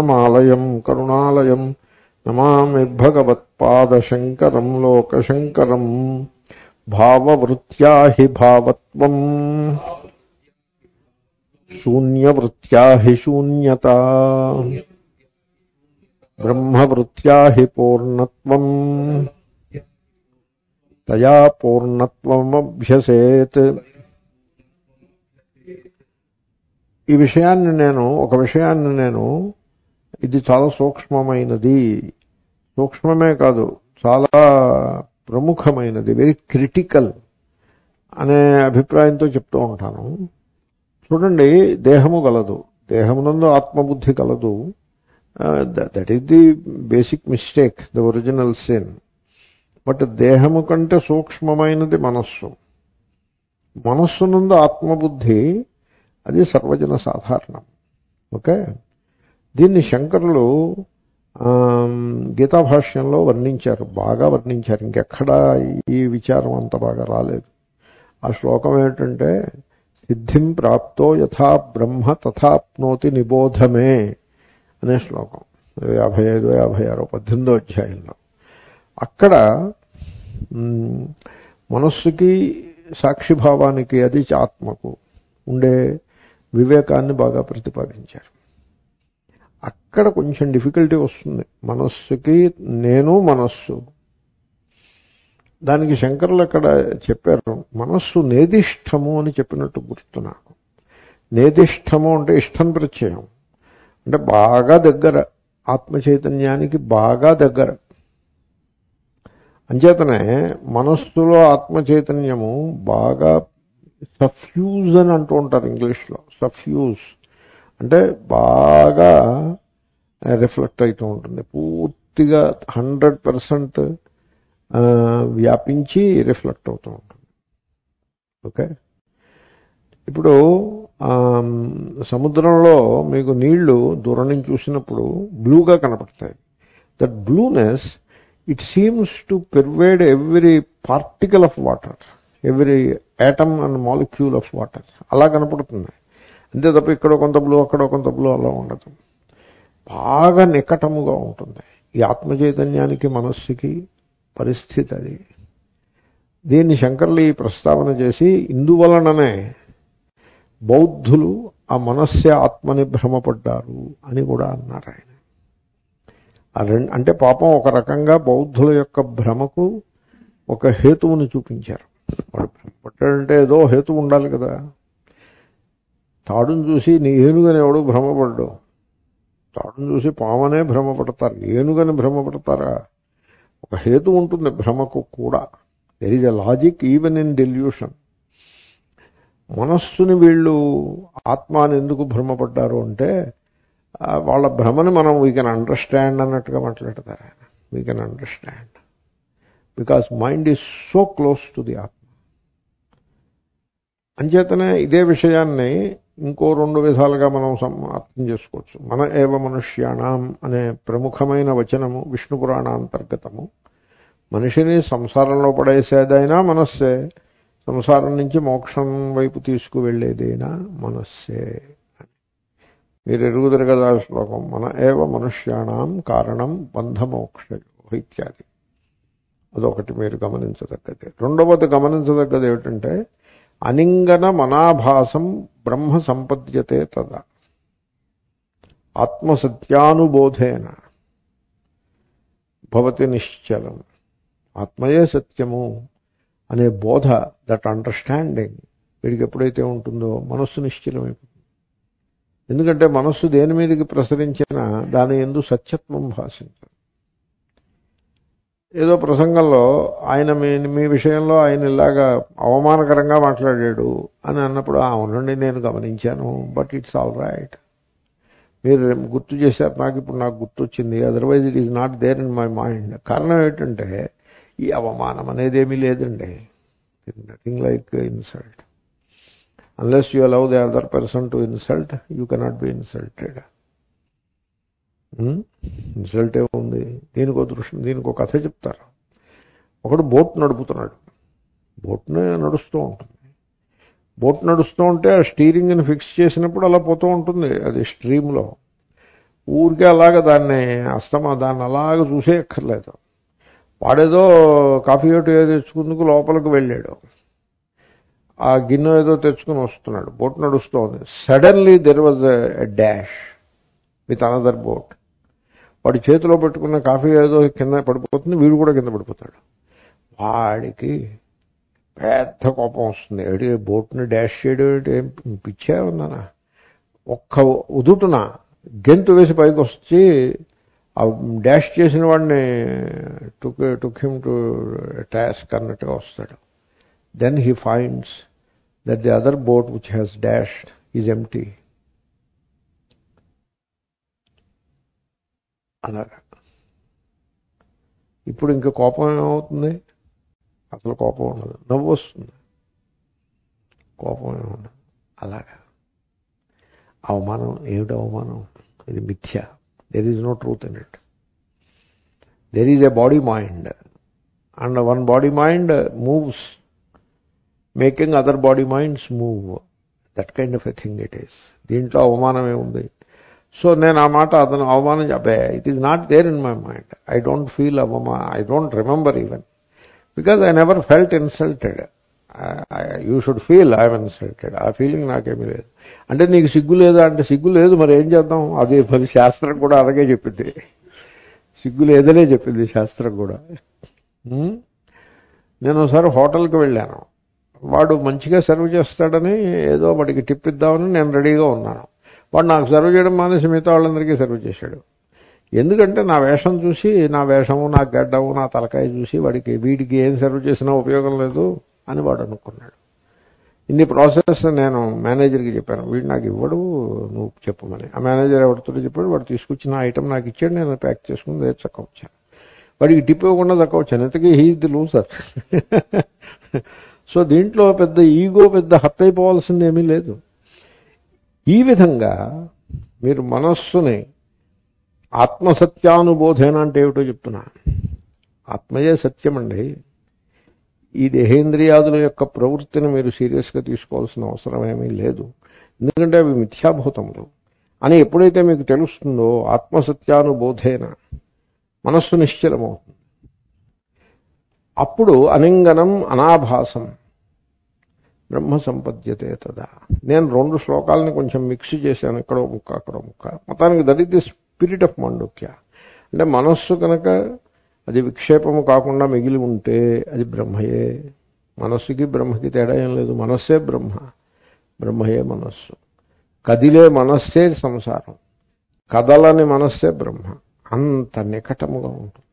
జ్ఞానానమాలయం కరుణాలయం నమామి భగవత్పాదశంకరం లోకశంకరం భావవృత్యా హి భావత్వం శూన్యవృత్యా హి శూన్యత బ్రహ్మవృత్యా హి పూర్ణత్వం తయా పూర్ణత్వమభ్యసేత్ ఈ విషయాన్ని నేను ఒక విషయాన్ని నేను ఇది చాలా సూక్ష్మమైనది సూక్ష్మమే కాదు చాలా ప్రముఖమైనది వెరీ క్రిటికల్ అనే అభిప్రాయంతో చెప్తూ ఉంటాను చూడండి దేహము గలదు దేహమునందు ఆత్మబుద్ధి కలదు that is the basic mistake the original sin but దేహము కంటే సూక్ష్మమైనది మనస్సు మనస్సునందు ఆత్మబుద్ధి అది సర్వజన సాధారణం ఓకే దీన్ని శంకరులు గీతాభాష్యంలో వర్ణించారు బాగా వర్ణించారు ఇంకెక్కడా ఈ విచారం అంత బాగా రాలేదు ఆ శ్లోకం ఏమిటంటే సిద్ధిం ప్రాప్తో యథా బ్రహ్మ తథాప్నోతి నిబోధమే అనే శ్లోకం యాభై ఐదు యాభై ఆరో పద్దెనిమిదో అధ్యాయంలో అక్కడ మనస్సుకి సాక్షిభావానికి అది ఆత్మకు ఉండే వివేకాన్ని బాగా ప్రతిపాదించారు అక్కడ కొంచెం డిఫికల్టీ వస్తుంది మనస్సుకి నేను మనస్సు దానికి శంకరులు అక్కడ చెప్పారు మనస్సు నేదిష్టము అని చెప్పినట్టు గుర్తు నాకు నేదిష్టము అంటే ఇష్టం ప్రత్యయం అంటే బాగా దగ్గర ఆత్మ చైతన్యానికి బాగా దగ్గర అంచేతనే మనస్సులో ఆత్మ చైతన్యము బాగా సఫ్యూజ్ అని అంటూ ఉంటారు ఇంగ్లీష్లో సఫ్యూజ్ అంటే బాగా రిఫ్లెక్ట్ అవుతూ ఉంటుంది పూర్తిగా హండ్రెడ్ పర్సెంట్ వ్యాపించి రిఫ్లెక్ట్ అవుతూ ఉంటుంది ఓకే ఇప్పుడు సముద్రంలో మీకు నీళ్లు దూరం నుంచి చూసినప్పుడు బ్లూగా కనపడతాయి that blueness it seems to pervade every particle of water every atom and molecule of water అలా కనపడుతుంది అంతే తప్ప ఇక్కడ కొంత బ్లూ అక్కడ కొంత బ్లూ అలా ఉండదు బాగా నికటముగా ఉంటుంది ఈ ఆత్మ చైతన్యానికి మనస్సుకి పరిస్థితి అది దీన్ని శంకర్లు ఈ ప్రస్తావన చేసి ఇందువలననే బౌద్ధులు ఆ మనస్సే ఆత్మని భ్రమపడ్డారు అని కూడా అన్నారు ఆయన అంటే పాపం ఒక రకంగా బౌద్ధుల యొక్క భ్రమకు ఒక హేతువుని చూపించారు వాడు భ్రమపడ్డాడంటే ఏదో హేతు ఉండాలి కదా తాడును చూసి నీ ఏనుగని ఎవడు భ్రమపడ్డు తాడును చూసి పామనే భ్రమపడతారు ఏనుగని భ్రమపడతారా ఒక హేతు ఉంటుంది భ్రమకు కూడా there is a logic even in delusion మనస్సుని వీళ్ళు ఆత్మాని ఎందుకు భ్రమపడ్డారు అంటే వాళ్ళ భ్రమని మనం వీ కెన్ అండర్స్టాండ్ అన్నట్టుగా మాట్లాడతారు ఆయన we can understand because mind is so close to the atma అంచేతనే ఇదే విషయాన్ని ఇంకో రెండు విధాలుగా మనం అర్థం చేసుకోవచ్చు మన ఏవ మనుష్యాణం అనే ప్రముఖమైన వచనము విష్ణు పురాణాంతర్గతము మనిషిని సంసారంలో పడేసేదైనా మనస్సే సంసారం నుంచి మోక్షం వైపు తీసుకువెళ్ళేదైనా మనస్సే మీరు ఎరుగుదరు కదా శ్లోకం మన ఏవ మనుష్యాణం కారణం బంధమోక్ష ఇత్యాది అదొకటి మీరు గమనించదగ్గది రెండవది గమనించదగ్గది ఏమిటంటే అనింగన మనాభాసం బ్రహ్మ సంపద్యతే తద ఆత్మసత్యానుబోధేన భవతి నిశ్చలం ఆత్మయే సత్యము అనే బోధ దట్ అండర్స్టాండింగ్ వీడికి ఎప్పుడైతే ఉంటుందో మనస్సు నిశ్చలమైపోతుంది ఎందుకంటే మనస్సు దేని మీదకి ప్రసరించినా దాని ఎందు సత్యత్వం భాషించదు ఏదో ప్రసంగంలో ఆయన మీ మీ విషయంలో ఆయన ఇలాగా అవమానకరంగా మాట్లాడాడు అని అన్నప్పుడు అవునండి నేను గమనించాను బట్ ఇట్స్ ఆల్ రైట్ మీరు గుర్తు చేశారు నాకు ఇప్పుడు నాకు గుర్తొచ్చింది otherwise it is not there in my mind కారణం ఏంటంటే ఈ అవమానం అనేది ఏమీ లేదండి nothing like insult unless you allow the other person to insult you cannot be insulted insult ఏముంది దీనికి ఒక దృష్టి దీనికి ఒక కథ చెప్తారు ఒకడు బోట్ నడుపుతున్నాడు బోట్నే నడుస్తూ ఉంటుంది బోట్ నడుస్తూ ఉంటే ఆ స్టీరింగ్ని ఫిక్స్ చేసినప్పుడు అలా పోతూ ఉంటుంది అది స్ట్రీమ్లో ఊరికే అలాగ దాన్ని అస్తమా దాన్ని అలాగ చూసేయక్కర్లేదు వాడేదో కాఫీ ఒకటి ఏదో తెచ్చుకుందుకు లోపలికి వెళ్ళాడు ఆ గిన్నె ఏదో తెచ్చుకుని వస్తున్నాడు బోట్ నడుస్తోంది suddenly there was a dash with another boat వాడి చేతిలో పెట్టుకున్న కాఫీ ఏదో కింద పడిపోతుంది వీడు కూడా కింద పడిపోతాడు వాడికి పెద్ద కోపం వస్తుంది ఏడి బోట్ని డాష్ చేయడం ఏంటి? ఏం పిచ్చా ఉన్నానా ఒక్క ఉదుటున గెంతు వేసి పైకి వచ్చి ఆ డాష్ చేసిన వాడిని took took him to task అన్నట్టుగా వస్తాడు then he finds that the other boat which has dashed is empty అలాగా ఇప్పుడు ఇంకా కోపం ఏమవుతుంది అసలు కోపం ఉండదు నవ్వు వస్తుంది కోపం ఏముండదు అలాగా అవమానం ఏమిటి అవమానం ఇది మిథ్య there is no truth in it there is a body mind and one body mind moves making other body minds move that kind of a thing it is దీంట్లో అవమానం ఏముంది సో నేను ఆ మాట అతను అవమానం చెప్పే it is not there in my mind I don't feel అవమా I don't remember even because I never felt insulted you should feel I'm insulted ఆ ఫీలింగ్ నాకేమీ లేదు అంటే నీకు సిగ్గు లేదా అంటే సిగ్గు లేదు మరి ఏం చేద్దాం అది మరి శాస్త్రం కూడా అలాగే చెప్పింది సిగ్గు లేదనే చెప్పింది శాస్త్రం కూడా హ్మ్? నేను ఒకసారి హోటల్కి వెళ్ళాను వాడు మంచిగా సర్వ్ చేస్తాడని ఏదో వాడికి టిప్ ఇద్దామని నేను రెడీగా ఉన్నాను వాడు నాకు సర్వ్ చేయడం మానేసి మిగతా వాళ్ళందరికీ సర్వ్ చేశాడు ఎందుకంటే నా వేషం చూసి నా వేషము నా గడ్డము నా తలకాయ చూసి వాడికి వీడికి ఏం సర్వ్ చేసినా ఉపయోగం లేదు అని వాడు అనుకున్నాడు ఇన్ని ప్రాసెస్ నేను మేనేజర్కి చెప్పాను వీడు నాకు ఇవ్వడు నువ్వు చెప్పమని ఆ మేనేజర్ ఎవరితో చెప్పాడు వాడు తీసుకొచ్చిన ఐటమ్ నాకు ఇచ్చాడు నేను ప్యాక్ చేసుకుని చక్క వచ్చాను వాడికి టిప్ ఇవ్వకుండా చక్క వచ్చాను ఇంతకీ హీఈ్ ది లూజర్ సో దీంట్లో పెద్ద ఈగో పెద్ద హత్ అయిపోవాల్సింది ఏమీ లేదు ఈ విధంగా మీరు మనస్సుని ఆత్మసత్యానుబోధేన అంటే ఏమిటో చెప్తున్నా ఆత్మయే సత్యమండి ఈ దేహేంద్రియాదుల యొక్క ప్రవృత్తిని మీరు సీరియస్గా తీసుకోవాల్సిన అవసరం ఏమీ లేదు ఎందుకంటే అవి మిథ్యాభూతములు అని ఎప్పుడైతే మీకు తెలుస్తుందో ఆత్మసత్యానుబోధేన మనస్సు నిశ్చలమవుతుంది అప్పుడు అనింగనం అనాభాసం బ్రహ్మ సంపద్యతే తదా నేను రెండు శ్లోకాలని కొంచెం మిక్స్ చేశాను ఇక్కడో ముక్క అక్కడో ముక్క మొత్తానికి that is the spirit of Mandukya అంటే మనస్సు కనుక అది విక్షేపము కాకుండా మిగిలి ఉంటే అది బ్రహ్మయే మనస్సుకి బ్రహ్మకి తేడా ఏం లేదు మనస్సే బ్రహ్మ బ్రహ్మయే మనస్సు కదిలే మనస్సే సంసారం కదలని మనస్సే బ్రహ్మ అంత నికటముగా ఉంటుంది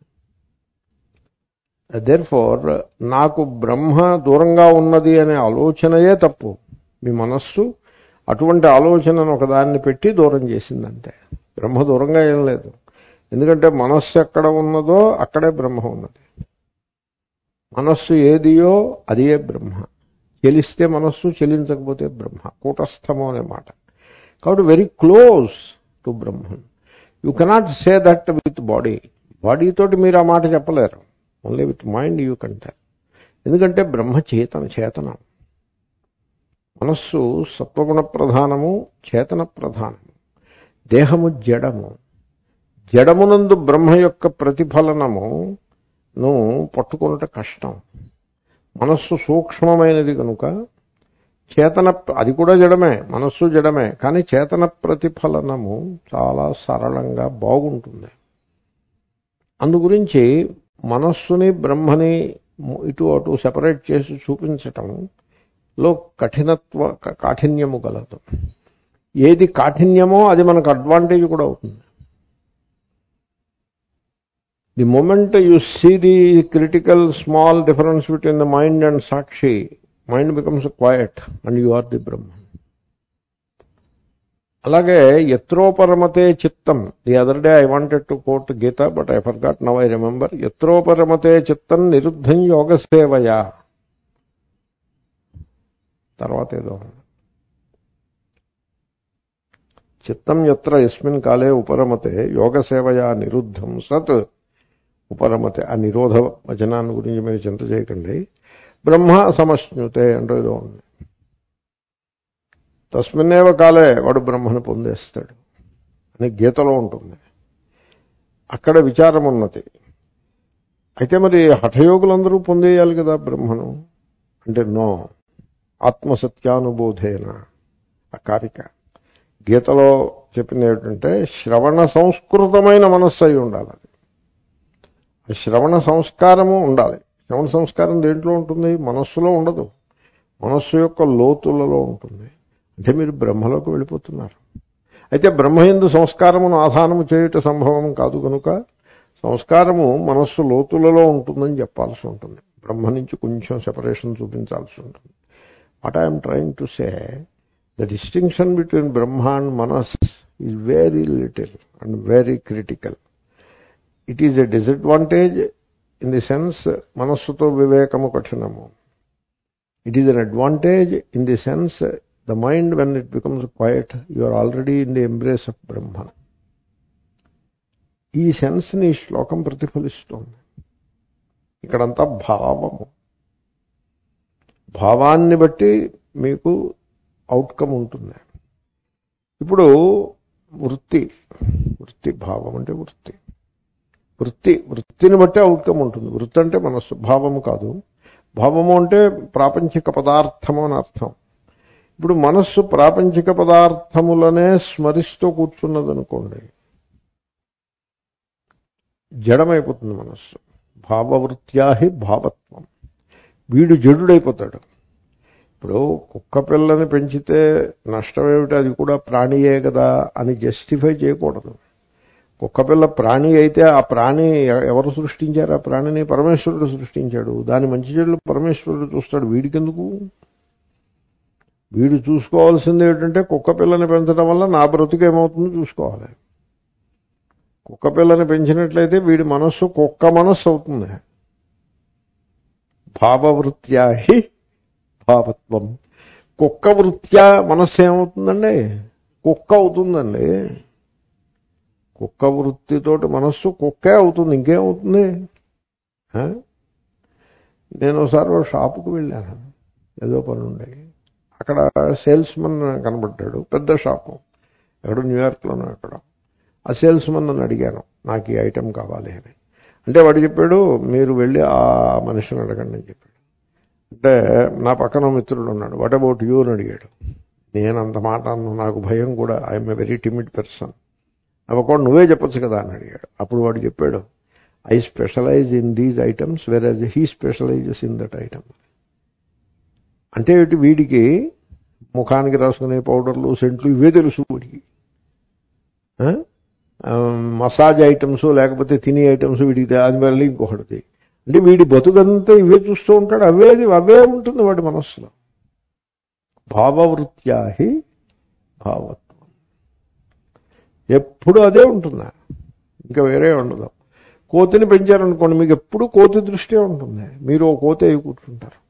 దేర్ ఫోర్ నాకు బ్రహ్మ దూరంగా ఉన్నది అనే ఆలోచనయే తప్పు మీ మనస్సు అటువంటి ఆలోచనను ఒకదాన్ని పెట్టి దూరం చేసిందంతే బ్రహ్మ దూరంగా ఏం లేదు ఎందుకంటే మనస్సు ఎక్కడ ఉన్నదో అక్కడే బ్రహ్మ ఉన్నది మనస్సు ఏదియో అదే బ్రహ్మ చెలిస్తే మనస్సు చెలించకపోతే బ్రహ్మ కూటస్థము అనే మాట కాబట్టి very close to Brahman you cannot say that with body బాడీతోటి మీరు ఆ మాట చెప్పలేరు ఓన్లీ విత్ మైండ్ యూ కంటే ఎందుకంటే బ్రహ్మ చేతన చేతనం మనస్సు సత్వగుణ ప్రధానము చేతన ప్రధానము దేహము జడము జడమునందు బ్రహ్మ యొక్క ప్రతిఫలనమును పట్టుకొనుట కష్టం మనస్సు సూక్ష్మమైనది కనుక చేతన అది కూడా జడమే మనస్సు జడమే కానీ చేతన ప్రతిఫలనము చాలా సరళంగా బాగుంటుంది అందుగురించి మనస్సుని బ్రహ్మని ఇటు అటు సెపరేట్ చేసి చూపించటంలో కఠినత్వ కాఠిన్యము గలదు ఏది కాఠిన్యమో అది మనకు అడ్వాంటేజ్ కూడా అవుతుంది the moment you see the critical small difference between the mind and sakshi mind becomes quiet and you are the Brahma అలాగే ఎత్రోపరమతే చిత్తం the other day I wanted to quote Gita but I forgot now I remember ఎత్రోపరమతే చిత్తం నిరుద్ధం యోగ సేవయా తర్వాత ఏదో చిత్తం ఎత్ర ఎస్మిన్ కాలే ఉపరమతే యోగ సేవయా నిరుద్ధం సత్ ఉపరమతే ఆ నిరోధ వచనాన్ని గురించి మీరు చింత చేయకండి బ్రహ్మ సమశ్నుతే అంటే ఏదో ఉంది తస్మిన్నేవ కాలే వాడు బ్రహ్మను పొందేస్తాడు అని గీతలో ఉంటుంది అక్కడ విచారం ఉన్నది అయితే మరి హఠయోగులందరూ పొందేయాలి కదా బ్రహ్మను అంటే నో ఆత్మసత్యానుబోధేన ఆ కారిక గీతలో చెప్పింది ఏమిటంటే శ్రవణ సంస్కృతమైన మనస్సు అయి ఉండాలి అది ఆ శ్రవణ సంస్కారము ఉండాలి శ్రవణ సంస్కారం దేంట్లో ఉంటుంది మనస్సులో ఉండదు మనస్సు యొక్క లోతులలో ఉంటుంది అంటే మీరు బ్రహ్మలోకి వెళ్ళిపోతున్నారు అయితే బ్రహ్మయందు సంస్కారమును ఆధానము చేయుట సంభవం కాదు కనుక సంస్కారము మనస్సు లోతులలో ఉంటుందని చెప్పాల్సి ఉంటుంది బ్రహ్మ నుంచి కొంచెం సెపరేషన్ చూపించాల్సి ఉంటుంది what I'm trying to say the distinction between Brahma and manas is very little and very critical it is a disadvantage in the sense మనస్సుతో వివేకము కఠినము it is an advantage in the sense the mind when it becomes quiet you are already in the embrace of Brahma ఈ సెన్స్ని ఈ శ్లోకం ప్రతిఫలిస్తోంది ఇక్కడంతా భావము భావాన్ని బట్టి మీకు అవుట్కమ్ ఉంటుంది ఇప్పుడు వృత్తి వృత్తి భావం అంటే వృత్తి వృత్తి వృత్తిని బట్టి అవుట్కమ్ ఉంటుంది వృత్తి అంటే మనస్సు భావము కాదు భావము అంటే ప్రాపంచిక పదార్థము అని అర్థం ఇప్పుడు మనస్సు ప్రాపంచిక పదార్థములనే స్మరిస్తూ కూర్చున్నదనుకోండి జడమైపోతుంది మనస్సు భావవృత్యాహి భావత్వం వీడు జడుడైపోతాడు ఇప్పుడు కుక్క పిల్లని పెంచితే నష్టం ఏమిటి అది కూడా ప్రాణియే కదా అని జస్టిఫై చేయకూడదు కుక్క పిల్ల ప్రాణి అయితే ఆ ప్రాణి ఎవరు సృష్టించారు ఆ ప్రాణిని పరమేశ్వరుడు సృష్టించాడు దాని మంచి చెడులు పరమేశ్వరుడు చూస్తాడు వీడికెందుకు వీడు చూసుకోవాల్సింది ఏంటంటే కుక్క పిల్లని పెంచడం వల్ల నా బ్రతుకు ఏమవుతుందో చూసుకోవాలి కుక్క పిల్లని పెంచినట్లయితే వీడి మనస్సు కుక్క మనస్సు అవుతుంది భావవృత్యాహి భావత్వం కుక్క వృత్యా మనస్సు ఏమవుతుందండి కుక్క అవుతుందండి కుక్క వృత్తితోటి మనస్సు కుక్కే అవుతుంది ఇంకేమవుతుంది ఆ? నేను ఒకసారి ఓ షాపుకు వెళ్ళాను ఏదో పని ఉండే అక్కడ సేల్స్ మన్ కనబడ్డాడు పెద్ద షాపు ఎక్కడ న్యూయార్క్లోనో అక్కడ ఆ సేల్స్ మన్ నన్ను అడిగాను నాకు ఈ ఐటెం కావాలి అని అంటే వాడు చెప్పాడు మీరు వెళ్ళి ఆ మనిషిని అడగండి అని చెప్పాడు అంటే నా పక్కన ఓ మిత్రుడు ఉన్నాడు వాట్ అబౌట్ యూ అని అడిగాడు నేను అంత మాట అన్ను నాకు భయం కూడా I'm a very timid person అవ్వకుండా నువ్వే చెప్పొచ్చు కదా అని అడిగాడు అప్పుడు వాడు చెప్పాడు I specialize in these items where he specializes in that item అంటే ఏంటి వీడికి ముఖానికి రాసుకునే పౌడర్లు సెంట్లు ఇవే తెలుసు వీడికి ఆ? ఆ, మసాజ్ ఐటమ్స్ లేకపోతే తినే ఐటమ్స్ వీడికి తె- అది మళ్ళీ ఇంకొకటి అంటే వీడి బతుకంతా ఇవే చూస్తూ ఉంటాడు అవే అవే ఉంటుంది వాడి మనస్సులో భావవృత్యాహి భావత్వం ఎప్పుడు అదే ఉంటుందా ఇంకా వేరే ఉండదు కోతిని పెంచారనుకోండి మీకు ఎప్పుడు కోతి దృష్టే ఉంటుంది మీరు ఓ కోతి అయి కూర్చుంటారు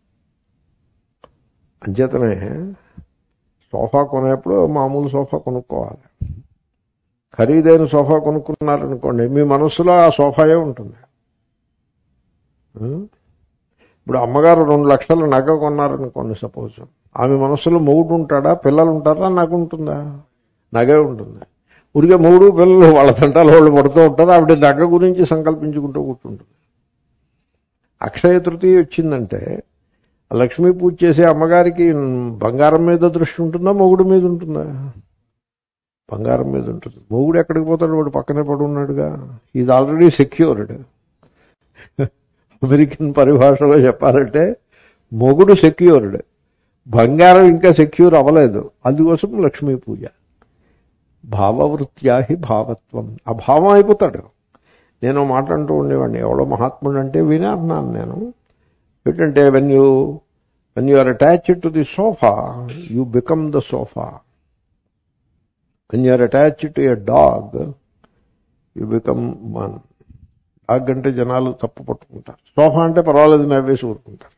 అంచేతనే సోఫా కొనేప్పుడు మామూలు సోఫా కొనుక్కోవాలి ఖరీదైన సోఫా కొనుక్కున్నారనుకోండి మీ మనస్సులో ఆ సోఫాయే ఉంటుంది ఉం? ఇప్పుడు అమ్మగారు రెండు లక్షల నగ కొన్నారనుకోండి సపోజ్ ఆమె మనస్సులో మొగుడు ఉంటాడా పిల్లలు ఉంటారా నగ ఉంటుందా నగే ఉంటుంది ఊరికే మూడు పిల్లలు వాళ్ళ తంటాలు వాళ్ళు పడుతూ ఉంటారు ఆవిడ నగ గురించి సంకల్పించుకుంటూ కూర్చుంటుంది అక్షయ తృతీయ వచ్చిందంటే ఆ లక్ష్మీ పూజ చేసే అమ్మగారికి బంగారం మీద దృష్టి ఉంటుందా మొగుడు మీద ఉంటుందా బంగారం మీద ఉంటుంది మొగుడు ఎక్కడికి పోతాడు వాడు పక్కనే పడి ఉన్నాడుగా ఈజ్ ఆల్రెడీ సెక్యూర్డ్ అమెరికన్ పరిభాషలో చెప్పాలంటే మొగుడు సెక్యూర్డ్ బంగారం ఇంకా సెక్యూర్ అవ్వలేదు అందుకోసం లక్ష్మీ పూజ భావవృత్యాహి భావత్వం ఆ భావం అయిపోతాడు నేను మాట అంటూ ఉండేవాడిని ఎవడో మహాత్ముడు అంటే వినే అన్నాను నేను ఏంటంటే when you when you are attached to the sofa you become the sofa when you are attached to a dog you become one dog అంటే జనాలు తప్పు పట్టుకుంటారు సోఫా అంటే పర్వాలేదు నవ్వేసి ఊరుకుంటారు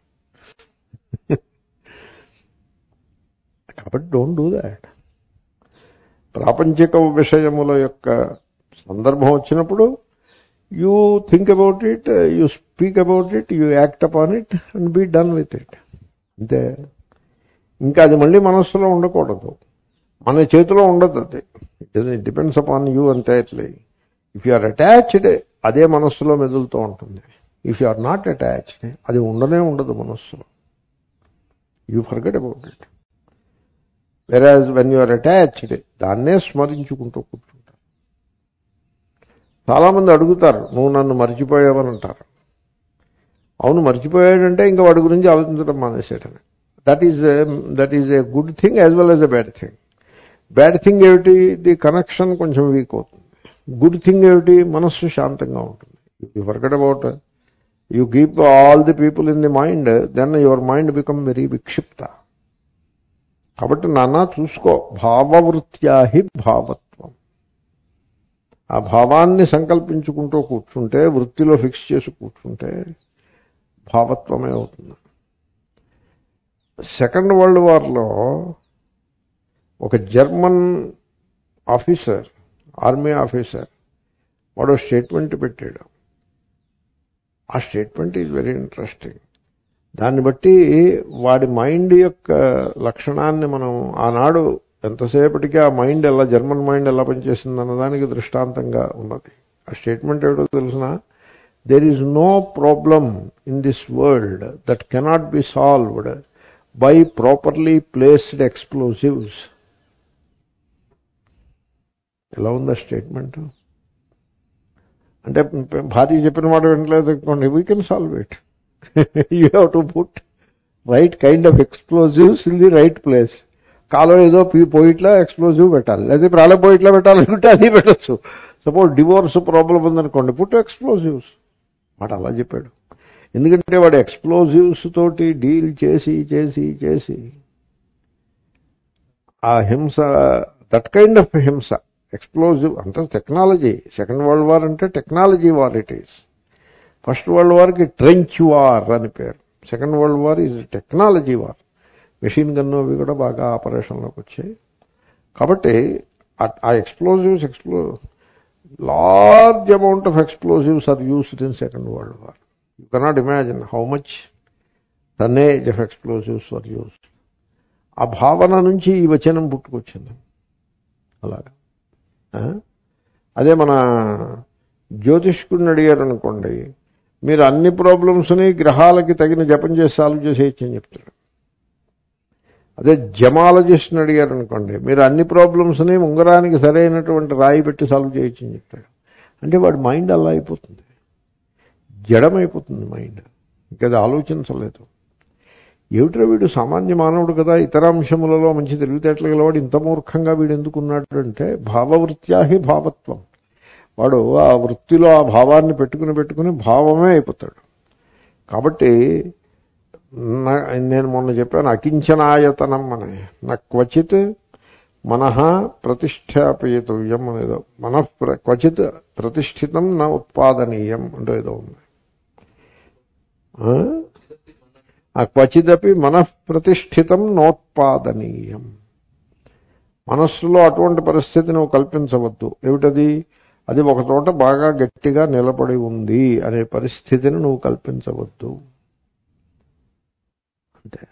కాబట్టి డోంట్ డూ దాట్ ప్రాపంచిక విషయముల యొక్క సందర్భం వచ్చినప్పుడు you think about it you speak about it you act upon it and be done with it అంతే ఇంకా అది మళ్ళీ మనస్సులో ఉండకూడదు మన చేతిలో ఉండదు అది it depends upon you entirely if you are attached అదే మనస్సులో మెదులుతూ ఉంటుంది if you are not attached అది ఉండనే ఉండదు మనస్సులో you forget about it whereas when you are attached దాన్నే స్మరించుకుంటూ కూర్చుంటారు చాలామంది అడుగుతారు నువ్వు నన్ను మర్చిపోయావని అంటారు అవును మర్చిపోయాడంటే ఇంకా వాడి గురించి ఆలోచించడం మానేసేటని that is that is a good thing as well as a bad thing bad thing ఏమిటి ది కనెక్షన్ కొంచెం వీక్ అవుతుంది గుడ్ థింగ్ ఏమిటి మనస్సు శాంతంగా ఉంటుంది you forget about you keep all the people in the mind then your mind become very విక్షిప్త కాబట్టి నాన్న చూసుకో భావవృత్యాహి భావత్వం ఆ భావాన్ని సంకల్పించుకుంటూ కూర్చుంటే వృత్తిలో ఫిక్స్ చేసి కూర్చుంటే భావత్వమే అవుతుంది సెకండ్ వరల్డ్ వార్లో ఒక జర్మన్ ఆఫీసర్ ఆర్మీ ఆఫీసర్ వాడు స్టేట్మెంట్ పెట్టాడు ఆ స్టేట్మెంట్ ఈజ్ వెరీ ఇంట్రెస్టింగ్ దాన్ని బట్టి వాడి మైండ్ యొక్క లక్షణాన్ని మనం ఆనాడు ఎంతసేపటికి ఆ మైండ్ ఎలా జర్మన్ మైండ్ ఎలా పనిచేసింది అన్నదానికి దృష్టాంతంగా ఉన్నది ఆ స్టేట్మెంట్ ఏమిటో తెలిసిన there is no problem in this world that cannot be solved by properly placed explosives ఎలా ఉందా స్టేట్మెంట్ అంటే భార్య చెప్పిన మాట వినలేదు అనుకోండి we can solve it you have to put right kind of explosives in the right place కాలో ఏదో పీ పోయిట్లా ఎక్స్ప్లోజివ్ పెట్టాలి లేదా ప్రాణ పోయిట్లా పెట్టాలనుకుంటే అది పెట్టచ్చు సపోజ్ డివోర్స్ ప్రాబ్లం ఉందనుకోండి పుట్ ఎక్స్ప్లోజివ్స్ మాట అలా చెప్పాడు ఎందుకంటే వాడు ఎక్స్ప్లోజివ్స్ తోటి డీల్ చేసి చేసి చేసి ఆ హింస దట్ కైండ్ ఆఫ్ హింస ఎక్స్ప్లోజివ్ అంత టెక్నాలజీ సెకండ్ వరల్డ్ వార్ అంటే technology war it is first world వార్కి ట్రెంచ్ వార్ అని పేరు second world war is technology war machine gun అవి కూడా బాగా ఆపరేషన్లోకి వచ్చాయి కాబట్టి ఆ ఎక్స్ప్లోజివ్స్ ఎక్స్ప్లో large amount of explosives are used in second world war you cannot imagine how much tonnage of explosives are used ఆ భావన నుంచి ఈ వచనం పుట్టుకొచ్చింది అలాగా అదే మన జ్యోతిష్కుడిని అడిగారు అనుకోండి మీరు అన్ని ప్రాబ్లమ్స్ని గ్రహాలకి తగిన జపం చేసి సాల్వ్ చేసేయచ్చు అని చెప్తాడు అదే జమాలజిస్ట్ని అడిగారు అనుకోండి మీరు అన్ని ప్రాబ్లమ్స్ని ఉంగరానికి సరైనటువంటి రాయి పెట్టి సాల్వ్ చేయొచ్చు అని చెప్తాడు అంటే వాడి మైండ్ అలా అయిపోతుంది జడమైపోతుంది మైండ్ ఇంకా అది ఆలోచించలేదు ఏమిట్రా వీడు సామాన్య మానవుడు కదా ఇతర అంశములలో మంచి తెలివితేటలు గలవాడు ఇంత మూర్ఖంగా వీడు ఎందుకున్నాడు అంటే భావవృత్యాహి భావత్వం వాడు ఆ వృత్తిలో ఆ భావాన్ని పెట్టుకుని పెట్టుకుని భావమే అయిపోతాడు కాబట్టి నేను మొన్న చెప్పాను అకించనాయతనం అని నా క్వచిత్ మనః ప్రతిష్టాపయతవ్యం అనేదో మన క్వచిత్ ప్రతిష్ఠితం నా ఉత్పాదనీయం అంటే ఏదో ఉంది ఆ క్వచిదపి మనఃప్రతిష్ఠితం నోత్పాదనీయం మనస్సులో అటువంటి పరిస్థితి నువ్వు కల్పించవద్దు ఏమిటది అది ఒక చోట బాగా గట్టిగా నిలబడి ఉంది అనే పరిస్థితిని నువ్వు కల్పించవద్దు అంతే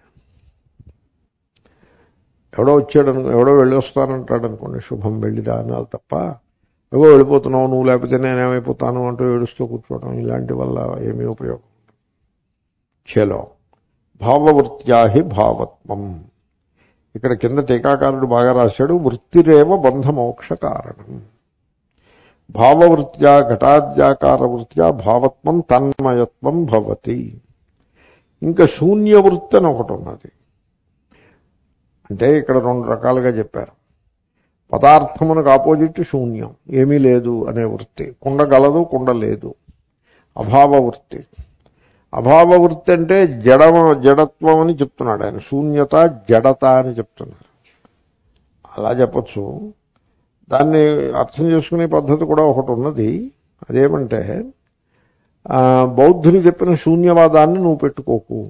ఎవడో వచ్చాడు ఎవడో వెళ్ళి వస్తానంటాడు అనుకోండి శుభం వెళ్ళిరా అనాలి తప్ప ఏవో వెళ్ళిపోతున్నావు నువ్వు లేకపోతే నేనేమైపోతాను అంటూ ఏడుస్తూ కూర్చోవడం ఇలాంటి వల్ల ఏమీ ఉపయోగం చలో భావవృత్యాహి భావత్వం ఇక్కడ కింద టీకాకారుడు బాగా రాశాడు వృత్తిరేవ బంధమోక్ష కారణం భావవృత్యా ఘటాద్యాకార వృత్యా భావత్వం తన్మయత్వం భవతి ఇంకా శూన్యవృత్తి అని ఒకటి ఉన్నది అంటే ఇక్కడ రెండు రకాలుగా చెప్పారు పదార్థమునకు ఆపోజిట్ శూన్యం ఏమీ లేదు అనే వృత్తి కుండ గలదు కుండ లేదు అభావ వృత్తి అభావ వృత్తి అంటే జడమ జడత్వం అని చెప్తున్నాడు ఆయన శూన్యత జడత అని చెప్తున్నారు అలా చెప్పచ్చు దాన్ని అర్థం చేసుకునే పద్ధతి కూడా ఒకటి ఉన్నది అదేమంటే బౌద్ధులు చెప్పిన శూన్యవాదాన్ని నువ్వు పెట్టుకోకు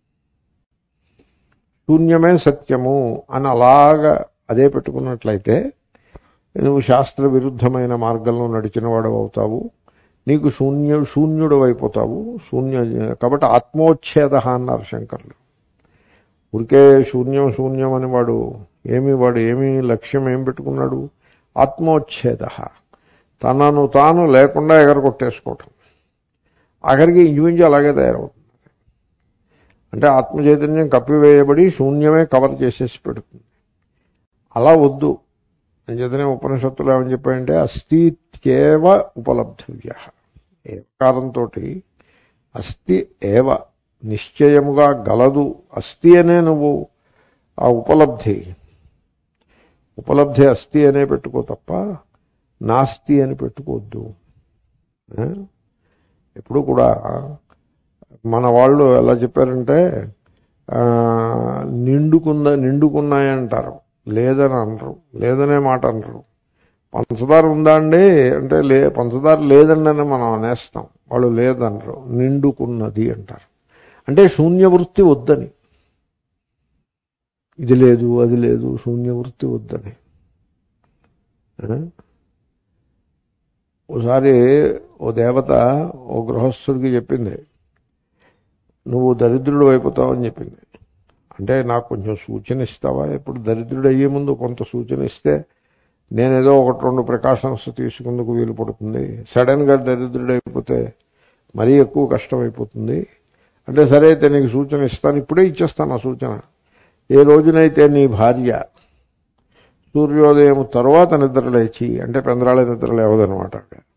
శూన్యమే సత్యము అని అలాగా అదే పెట్టుకున్నట్లయితే నువ్వు శాస్త్ర విరుద్ధమైన మార్గంలో నడిచిన వాడు అవుతావు నీకు శూన్య శూన్యుడు అయిపోతావు శూన్య కాబట్టి ఆత్మోచ్ఛేద అన్నారు శంకర్లు ఊరికే శూన్యం శూన్యం అని వాడు ఏమి వాడు ఏమి లక్ష్యం ఏం పెట్టుకున్నాడు ఆత్మోచ్ఛేద తనను తాను లేకుండా ఎగరగొట్టేసుకోవటం ఆఖరికి ఇంచుమించు అలాగే తయారవుతుంది అంటే ఆత్మచైతన్యం కప్పివేయబడి శూన్యమే కవర్ చేసేసి పెడుతుంది అలా వద్దు అంచేతనే ఉపనిషత్తులు ఏమని చెప్పాయంటే అస్థిత్యేవ ఉపలబ్ధవ్య ఏకారంతో అస్థి ఏవ నిశ్చయముగా గలదు అస్థి అనే నువ్వు ఆ ఉపలబ్ధి ఉపలబ్ధి అస్థి అనే పెట్టుకో తప్ప నాస్తి అని పెట్టుకోవద్దు ఆ? ఎప్పుడు కూడా మన వాళ్ళు ఎలా చెప్పారంటే ఆ, నిండుకుంద నిండుకున్నాయంటారు లేదని అనరు లేదనే మాట అనరు పంచదార ఉందా అండి అంటే లే పంచదార లేదండి అని మనం అనేస్తాం వాళ్ళు లేదనరు నిండుకున్నది అంటారు అంటే శూన్యవృత్తి వద్దని ఇది లేదు అది లేదు శూన్యవృత్తి వద్దని ఆ? ఓసారి ఓ దేవత ఓ గృహస్థుడికి చెప్పింది నువ్వు దరిద్రుడు అయిపోతావు అని చెప్పింది అంటే నాకు కొంచెం సూచన ఇస్తావా ఇప్పుడు దరిద్రుడు అయ్యే ముందు కొంత సూచన ఇస్తే నేనేదో ఒకటి రెండు ప్రికాషన్స్ తీసుకుందుకు వీలు పడుతుంది సడన్గా దరిద్రుడు అయిపోతే మరీ ఎక్కువ కష్టం అయిపోతుంది అంటే సరే అయితే నీకు సూచన ఇస్తాను ఇప్పుడే ఇచ్చేస్తాను ఆ సూచన ఏ రోజునైతే నీ భార్య సూర్యోదయం తర్వాత నిద్ర లేచి అంటే పెందరాళ నిద్ర లేవదనమాట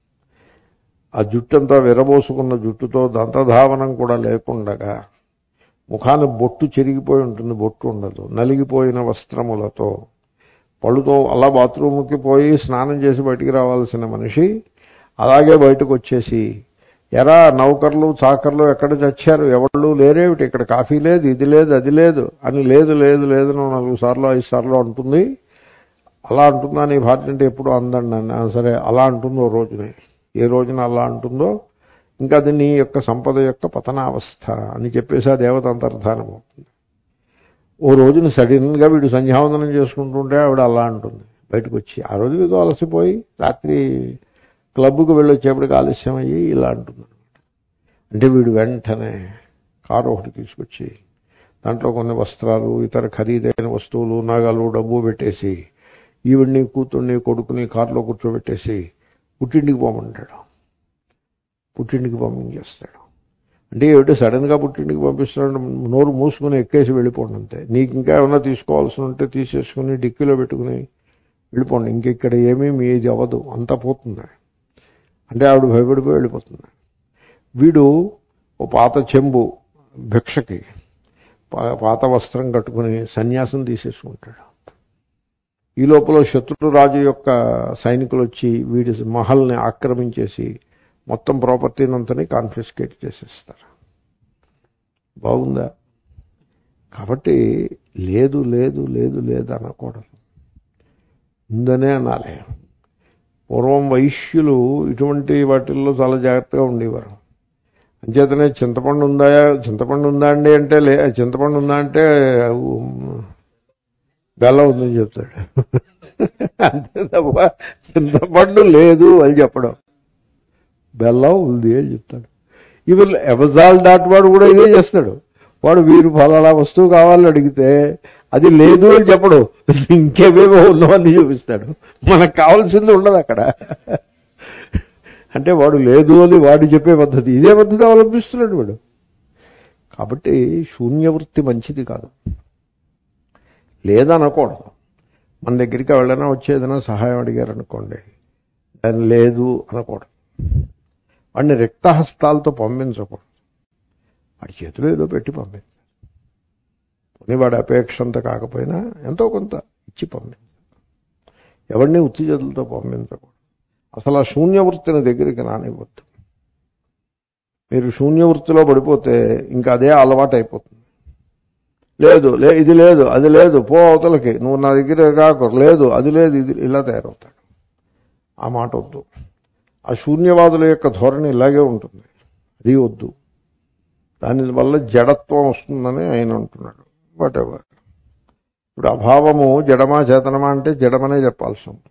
ఆ జుట్టంతా విరబోసుకున్న జుట్టుతో దంతధావనం కూడా లేకుండగా ముఖాన బొట్టు చెరిగిపోయి ఉంటుంది బొట్టు ఉండదు నలిగిపోయిన వస్త్రములతో పళ్ళుతో అలా బాత్రూమ్కి పోయి స్నానం చేసి బయటికి రావాల్సిన మనిషి అలాగే బయటకు వచ్చేసి ఎరా నౌకర్లు చాకర్లు ఎక్కడ చచ్చారు ఎవళ్ళు లేరేమిటి ఇక్కడ కాఫీ లేదు ఇది లేదు అది లేదు అని లేదు లేదు లేదు అని నాలుగు సార్లు ఐదు సార్లు అంటుంది అలా అంటుందా నీ భార్య అంటే ఎప్పుడు అందండి అని ఆ, సరే అలా అంటుందో రోజుని ఏ రోజున అలా అంటుందో ఇంకా అది నీ యొక్క సంపద యొక్క పతనావస్థ అని చెప్పేసి ఆ దేవత అంతర్ధానం అవుతుంది ఓ రోజున సడన్గా వీడు సంధ్యావందనం చేసుకుంటుంటే ఆవిడ అలా అంటుంది బయటకు వచ్చి ఆ రోజు ఏదో అలసిపోయి రాత్రి క్లబ్కు వెళ్ళొచ్చేప్పటికి ఆలస్యం అయ్యి ఇలా అంటుంది అంటే వీడు వెంటనే కారు ఒకటి తీసుకొచ్చి దాంట్లో కొన్ని వస్త్రాలు ఇతర ఖరీదైన వస్తువులు నగలు డబ్బు పెట్టేసి ఈవిడ్ని కూతుర్ని కొడుకుని కారులో కూర్చోబెట్టేసి పుట్టింటికి పోమంటాడు పుట్టింటికి పంపించేస్తాడు అంటే ఏమిటి సడన్గా పుట్టింటికి పంపిస్తున్నాడు నోరు మూసుకుని ఎక్కేసి వెళ్ళిపోండి అంతే నీకు ఇంకా ఏమైనా తీసుకోవాల్సి ఉంటే తీసేసుకుని డిక్కీలో పెట్టుకుని వెళ్ళిపోండి ఇంకెక్కడ ఏమీ మీది అవ్వదు అంతా పోతుంది అంటే ఆవిడ భయపడిపోయి వెళ్ళిపోతుంది వీడు ఓ పాత చెంబు భిక్షకి పా- పాత వస్త్రం కట్టుకుని సన్యాసం తీసేసుకుంటాడు ఈ లోపల శత్రురాజు యొక్క సైనికులు వచ్చి వీడి మహల్ని ఆక్రమించేసి మొత్తం ప్రాపర్టీని అంతని కాన్ఫిస్కేట్ చేసేస్తారు బాగుందా కాబట్టి లేదు లేదు లేదు లేదు అనకూడదు ఉందనే అనాలి పూర్వం వైశ్యులు ఇటువంటి వాటిల్లో చాలా జాగ్రత్తగా ఉండేవారు అంచేతనే చింతపండు ఉందా చింతపండు ఉందా అండి అంటే లే చింతపండు ఉందా అంటే ఉమ్, బెల్లం ఉందని చెప్తాడు అంతే తప్ప చింతపండు లేదు అని చెప్పడం బెల్లం ఉంది అని చెప్తాడు ఈవెన్ ఎబజాల్ డాట్ వాడు కూడా ఇదే చేస్తాడు వాడు వీరు ఫలానా వస్తువు కావాలని అడిగితే అది లేదు అని చెప్పడు ఇంకేమేమో ఉన్నవన్నీ చూపిస్తాడు మనకు కావాల్సింది ఉండదు అక్కడ అంటే వాడు లేదు అని వాడు చెప్పే పద్ధతి ఇదే పద్ధతి అవలంబిస్తున్నాడు వాడు కాబట్టి శూన్యవృత్తి మంచిది కాదు లేదనకూడదు మన దగ్గరికి ఎవరైనా వచ్చి ఏదైనా సహాయం అడిగారు అనుకోండి దాని లేదు అనకూడదు వాడిని రిక్తహస్తాలతో పంపించకూడదు వాడి చేతిలో ఏదో పెట్టి పంపించాలి పోనీ వాడి అపేక్ష అంత కాకపోయినా ఎంతో కొంత ఇచ్చి పంపించాలి ఎవరిని ఉత్తి చేతులతో పంపించకూడదు అసలు ఆ శూన్యవృత్తిని దగ్గరికి రానివ్వద్దు మీరు శూన్యవృత్తిలో పడిపోతే ఇంకా అదే అలవాటు అయిపోతుంది లేదు లే ఇది లేదు అది లేదు పో అవతలకి నువ్వు నా దగ్గర కాకు లేదు అది లేదు ఇది ఇలా తయారవుతాడు ఆ మాట వద్దు ఆ శూన్యవాదుల యొక్క ధోరణి ఇలాగే ఉంటుంది అది వద్దు దాని వల్ల జడత్వం వస్తుందని ఆయన అంటున్నాడు వాట్ ఎవర్ ఇప్పుడు అభావము జడమా చేతనమా అంటే జడమనే చెప్పాల్సి ఉంటుంది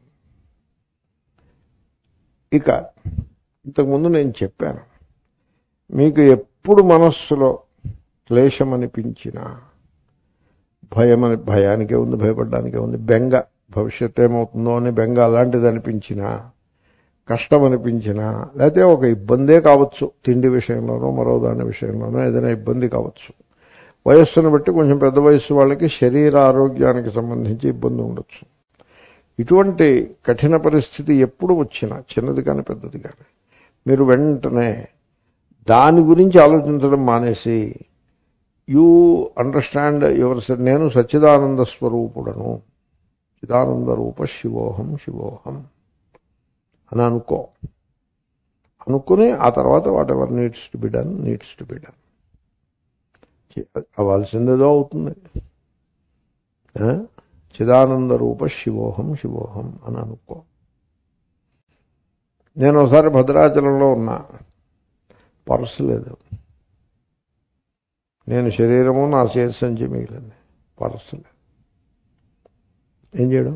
ఇక ఇంతకుముందు నేను చెప్పాను మీకు ఎప్పుడు మనస్సులో క్లేశం అనిపించినా భయం అని భయానికే ఉంది భయపడడానికే ఉంది బెంగ భవిష్యత్ ఏమవుతుందో అని బెంగ అలాంటిది అనిపించినా కష్టం అనిపించినా లేకపోతే ఒక ఇబ్బందే కావచ్చు తిండి విషయంలోనో మరో దాని విషయంలోనో ఏదైనా ఇబ్బంది కావచ్చు వయస్సును బట్టి కొంచెం పెద్ద వయస్సు వాళ్ళకి శరీర ఆరోగ్యానికి సంబంధించి ఇబ్బంది ఉండొచ్చు ఇటువంటి కఠిన పరిస్థితి ఎప్పుడు వచ్చినా చిన్నది కానీ పెద్దది కానీ మీరు వెంటనే దాని గురించి ఆలోచించడం మానేసి యూ అండర్స్టాండ్ యువర్ నేను సచ్చిదానంద స్వరూపుడను చిదానంద రూప శివోహం శివోహం అని అనుకో అనుకుని ఆ తర్వాత whatever needs to be done needs to be done అవ్వాల్సిందేదో అవుతుంది ఆ? చిదానంద రూప శివోహం శివోహం అని అనుకో నేను ఒకసారి భద్రాచలంలో ఉన్నా పర్సు లేదు నేను శరీరము నా చేతి సంచి మిగిలింది పర్సు లేదు ఏం చేయడం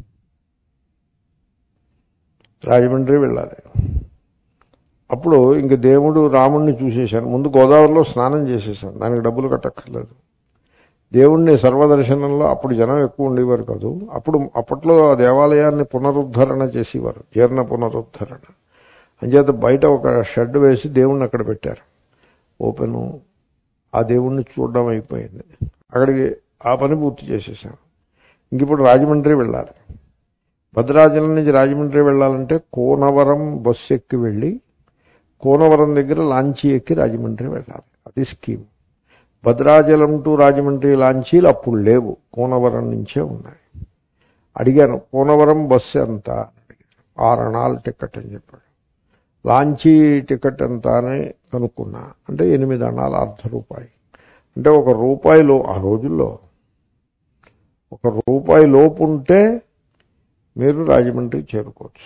రాజమండ్రి వెళ్ళాలి అప్పుడు ఇంక దేవుడు రాముణ్ణి చూసేశాను ముందు గోదావరిలో స్నానం చేసేసాను దానికి డబ్బులు కట్టక్కర్లేదు దేవుణ్ణి సర్వదర్శనంలో అప్పుడు జనం ఎక్కువ ఉండేవారు కాదు అప్పుడు అప్పట్లో ఆ దేవాలయాన్ని పునరుద్ధరణ చేసేవారు జీర్ణ పునరుద్ధరణ అంచేత బయట ఒక షెడ్ వేసి దేవుణ్ణి అక్కడ పెట్టారు ఓపెను ఆ దేవుణ్ణి చూడడం అయిపోయింది అక్కడికి ఆ పని పూర్తి చేసేసాను ఇంక ఇప్పుడు రాజమండ్రి వెళ్ళాలి భద్రాచలం నుంచి రాజమండ్రి వెళ్ళాలంటే కోనవరం బస్సు ఎక్కి వెళ్ళి కోనవరం దగ్గర లాంచీ ఎక్కి రాజమండ్రి వెళ్ళాలి అది స్కీమ్ భద్రాచలం టు రాజమండ్రి లాంచీలు అప్పుడు లేవు కోనవరం నుంచే ఉన్నాయి అడిగాను కోనవరం బస్సు ఎంత ఆరు అణాల టికెట్ అని చెప్పాడు లాంచీ టికెట్ ఎంత అని కనుక్కున్నా అంటే ఎనిమిది అణాలు అర్ధ రూపాయి అంటే ఒక రూపాయిలో ఆ రోజుల్లో ఒక రూపాయి లోపు ఉంటే మీరు రాజమండ్రి చేరుకోవచ్చు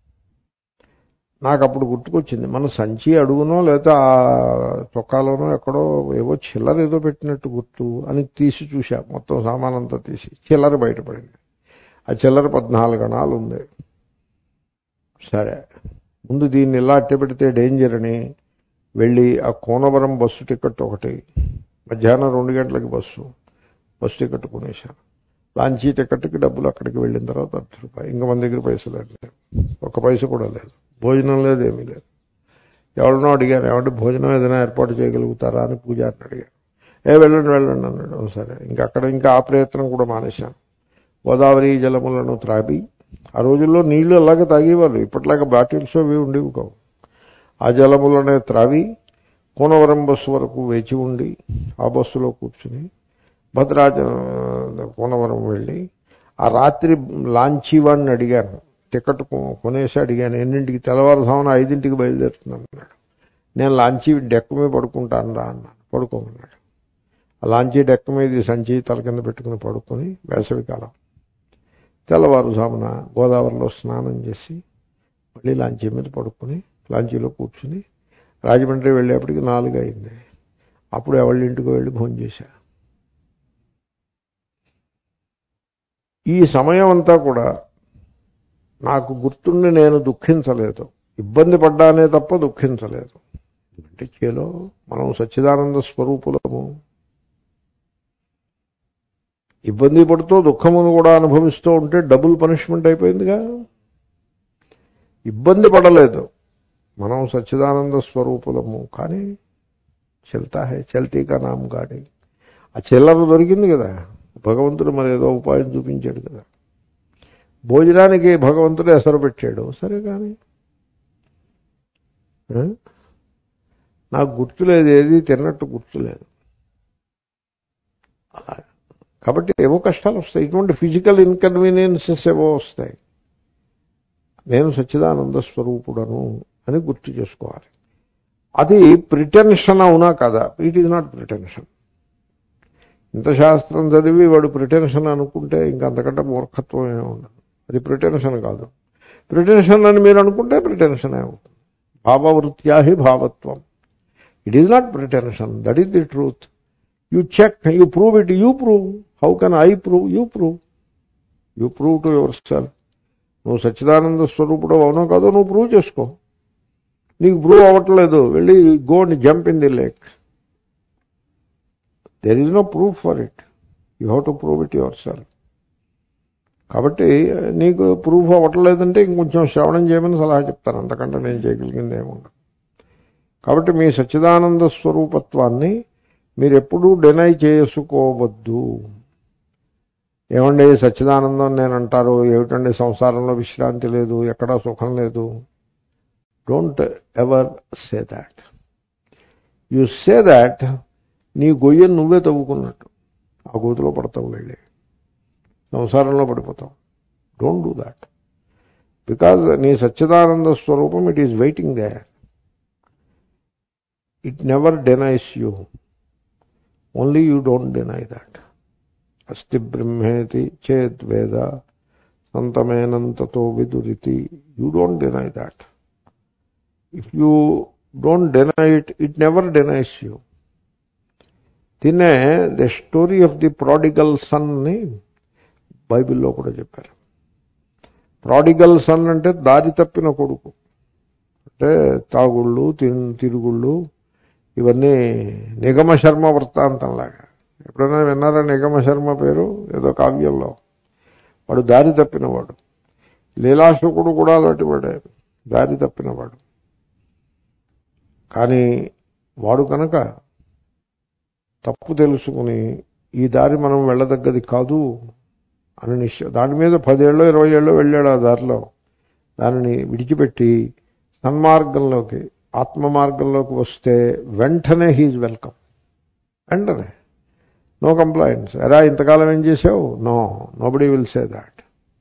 నాకు అప్పుడు గుర్తుకొచ్చింది మన సంచి అడుగునో లేదా ఆ చొక్కాలోనో ఎక్కడో ఏవో చిల్లర ఏదో పెట్టినట్టు గుర్తు అని తీసి చూసా మొత్తం సామానంతా తీసి చిల్లర బయటపడింది ఆ చిల్లర పద్నాలుగు అణాలు ఉంది సరే ముందు దీన్ని ఇలా అట్టే పెడితే డేంజర్ అని వెళ్ళి ఆ కోనవరం బస్సు టికెట్ ఒకటి మధ్యాహ్నం రెండు గంటలకి బస్సు బస్సు టికెట్ కొనేశాను లాంచీ టికెట్కి డబ్బులు అక్కడికి వెళ్ళిన తర్వాత అర్ధ రూపాయి ఇంకా మన దగ్గర పైసలు లేదు ఒక పైస కూడా లేదు భోజనం లేదు ఏమీ లేదు ఎవరినో అడిగాను ఏమంటే భోజనం ఏదైనా ఏర్పాటు చేయగలుగుతారా అని పూజారిని అడిగాను ఏ వెళ్ళండి వెళ్ళండి అన్నాడు "ఓ సరే ఇంకా అక్కడ ఇంకా ఆ ప్రయత్నం కూడా మానేశాను గోదావరి జలములను త్రాగి ఆ రోజుల్లో నీళ్లు అలాగే తాగేవాళ్ళు ఇప్పట్లాగా బాటిల్స్ అవి ఉండేవి కావు ఆ జలములనే త్రావి కోనవరం బస్సు వరకు వేచి ఉండి ఆ బస్సులో కూర్చుని భద్రాచలం కోనవరం వెళ్ళి ఆ రాత్రి లాంచీ వాడిని అడిగాను టికెట్ కొ- కొనేసి అడిగాను ఎన్నింటికి తెల్లవారుజామున ఐదింటికి బయలుదేరుతున్నాను అన్నాడు నేను లాంచీ డెక్క మీద పడుకుంటాను రా అన్నాను పడుకోమన్నాడు ఆ లాంచీ డెక్క మీద ఈ సంచి తల కింద పెట్టుకుని పడుకొని వేసవికాలం తెల్లవారుజామున గోదావరిలో స్నానం చేసి మళ్ళీ లాంచీ మీద పడుకొని లాంచీలో కూర్చుని రాజమండ్రి వెళ్ళేప్పటికి నాలుగు అయింది అప్పుడు ఎవరి ఇంటికి వెళ్ళి భోజనం చేశా ఈ సమయం అంతా కూడా నాకు గుర్తుండి నేను దుఃఖించలేదు ఇబ్బంది పడ్డానే తప్ప దుఃఖించలేదు అంటే చేలో మనం సచ్చిదానంద స్వరూపులము ఇబ్బంది పడుతూ దుఃఖమును కూడా అనుభవిస్తూ ఉంటే డబుల్ పనిష్మెంట్ అయిపోయిందిగా ఇబ్బంది పడలేదు మనం సచ్చిదానంద స్వరూపులము కానీ చెల్తా హే చల్తీ కా నామ్ గాడి ఆ చిల్లర దొరికింది కదా భగవంతుడు మరి ఏదో ఉపాయం చూపించాడు కదా భోజనానికి భగవంతుడు ఎసరు పెట్టాడు సరే కానీ ఆ? నాకు గుర్తులేదు ఏది తిన్నట్టు గుర్తులేదు అలా కాబట్టి ఏవో కష్టాలు వస్తాయి ఇటువంటి ఫిజికల్ ఇన్కన్వీనియన్సెస్ ఏవో వస్తాయి నేను సచ్చిదానంద స్వరూపుడను అని గుర్తు చేసుకోవాలి అది ప్రిటెన్షన్ అవునా కదా ఇట్ ఈజ్ నాట్ ప్రిటెన్షన్ ఇంత శాస్త్రం చదివి వాడు ప్రిటెన్షన్ అనుకుంటే ఇంకా అంతకంటే మూర్ఖత్వం ఏమి ఉండదు అది ప్రిటెన్షన్ కాదు ప్రిటెన్షన్ అని మీరు అనుకుంటే ప్రిటెన్షన్ అవుతుంది భావవృత్యా హి భావత్వం it is not pretension that is the truth you check you prove it you prove how can I prove you prove you prove to yourself నువ్వు సచ్చిదానంద స్వరూపుడు అవునో కాదో నువ్వు ప్రూవ్ చేసుకో నీకు ప్రూవ్ అవ్వట్లేదు వెళ్ళి go and jump in the lake there is no proof for it you have to prove it yourself కాబట్టి నీకు ప్రూఫ్ అవ్వట్లేదంటే ఇంకొంచెం శ్రవణం చేయమని సలహా చెప్తాను అంతకంటే నేను చేయగలిగింది ఏముండదు కాబట్టి మీ సచ్చిదానంద స్వరూపత్వాన్ని మీరు ఎప్పుడూ డినై చేసుకోవద్దు ఏమండి సచ్చిదానందం నేను అంటారు ఏమిటండి సంసారంలో విశ్రాంతి లేదు ఎక్కడా సుఖం లేదు don't ever say that you say that నీ గొయ్యను నువ్వే తవ్వుకున్నట్టు ఆ గోతులో పడతావు వెళ్ళి సంసారంలో పడిపోతావు డోంట్ డూ దాట్ బికాజ్ నీ సచ్చిదానంద స్వరూపం it is waiting they it never denies you only you don't deny that అస్తి బ్రహ్మేతి చేద్వేద సంతమేనంతతో విదురితి you don't deny that if you don't deny it it never denies you తినే the story of the prodigal సన్ని బైబిల్లో కూడా చెప్పారు ప్రాడిగల్ సన్ అంటే దారి తప్పిన కొడుకు అంటే తాగుళ్ళు తిరుగుళ్ళు ఇవన్నీ నిగమ శర్మ వృత్తాంతంలాగా ఎప్పుడైనా విన్నారా నిగమ శర్మ పేరు ఏదో కావ్యంలో వాడు దారి తప్పినవాడు లీలాశుకుడు కూడా అలాంటి వాడే దారి తప్పినవాడు కానీ వాడు కనుక తప్పు తెలుసుకుని ఈ దారి మనం వెళ్ళదగ్గది కాదు అని నిశ్చయం దాని మీద పదేళ్ళు ఇరవై ఏళ్ళు వెళ్ళాడు ఆ దారిలో దానిని విడిచిపెట్టి సన్మార్గంలోకి ఆత్మ మార్గంలోకి వస్తే వెంటనే హీజ్ వెల్కమ్ వెంటనే నో కంప్లైంట్స్ ఎరా ఇంతకాలం ఏం చేసావు no nobody will say that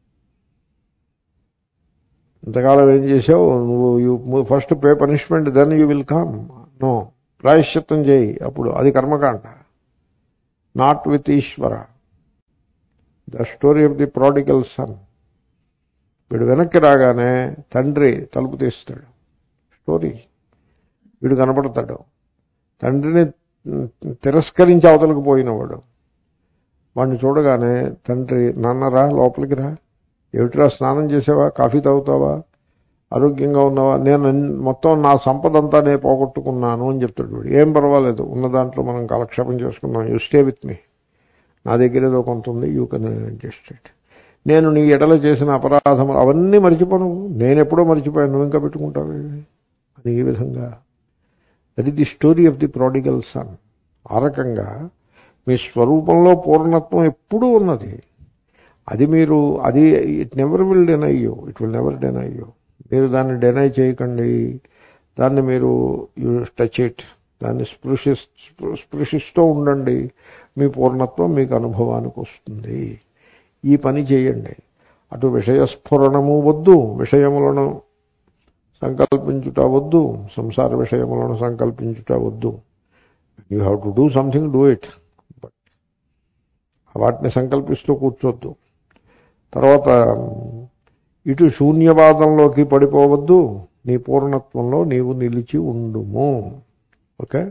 ఇంతకాలం ఏం చేసావు నువ్వు you first pay punishment then you will come no ప్రాయశ్చిత్తం చేయి అప్పుడు అది కర్మకాండ నాట్ విత్ ఈశ్వర the story of the prodigal son వీడు వెనక్కి రాగానే తండ్రి తలుపు తీస్తాడు స్టోరీ వీడు కనపడతాడు తండ్రిని తిరస్కరించి అవతలకు పోయినవాడు వాడిని చూడగానే తండ్రి నాన్నరా లోపలికి రా ఏమిటిరా స్నానం చేసావా కాఫీ తాగుతావా ఆరోగ్యంగా ఉన్నావా నేను మొత్తం నా సంపద అంతా నేను పోగొట్టుకున్నాను అని చెప్తాడు వీడు ఏం పర్వాలేదు ఉన్న దాంట్లో మనం కాలక్షేపం చేసుకున్నాం యూ స్టే విత్ మీ నా దగ్గర ఏదో కొంత ఉంది యూ కెన్ అడ్జస్ట్ ఇట్ నేను నీ ఎడల చేసిన అపరాధములు అవన్నీ మర్చిపోను నేను ఎప్పుడో మర్చిపోయాను నువ్వు ఇంకా పెట్టుకుంటావు అని ఈ విధంగా that is the story of the prodigal son ఆ రకంగా మీ స్వరూపంలో పూర్ణత్వం ఎప్పుడూ ఉన్నది అది మీరు అది it never will deny you it will never deny you మీరు దాన్ని డెనై చేయకండి దాన్ని మీరు యూ టచ్ ఇట్ దాన్ని స్పృశి స్పృశిస్తూ ఉండండి మీ పూర్ణత్వం మీకు అనుభవానికి వస్తుంది ఈ పని చేయండి అటు విషయస్ఫురణము వద్దు విషయములను సంకల్పించుట వద్దు సంసార విషయములను సంకల్పించుట వద్దు you have to do something do it but వాటిని సంకల్పిస్తూ కూర్చోద్దు తర్వాత ఇటు శూన్యవాదంలోకి పడిపోవద్దు నీ పూర్ణత్వంలో నీవు నిలిచి ఉండుము ఓకే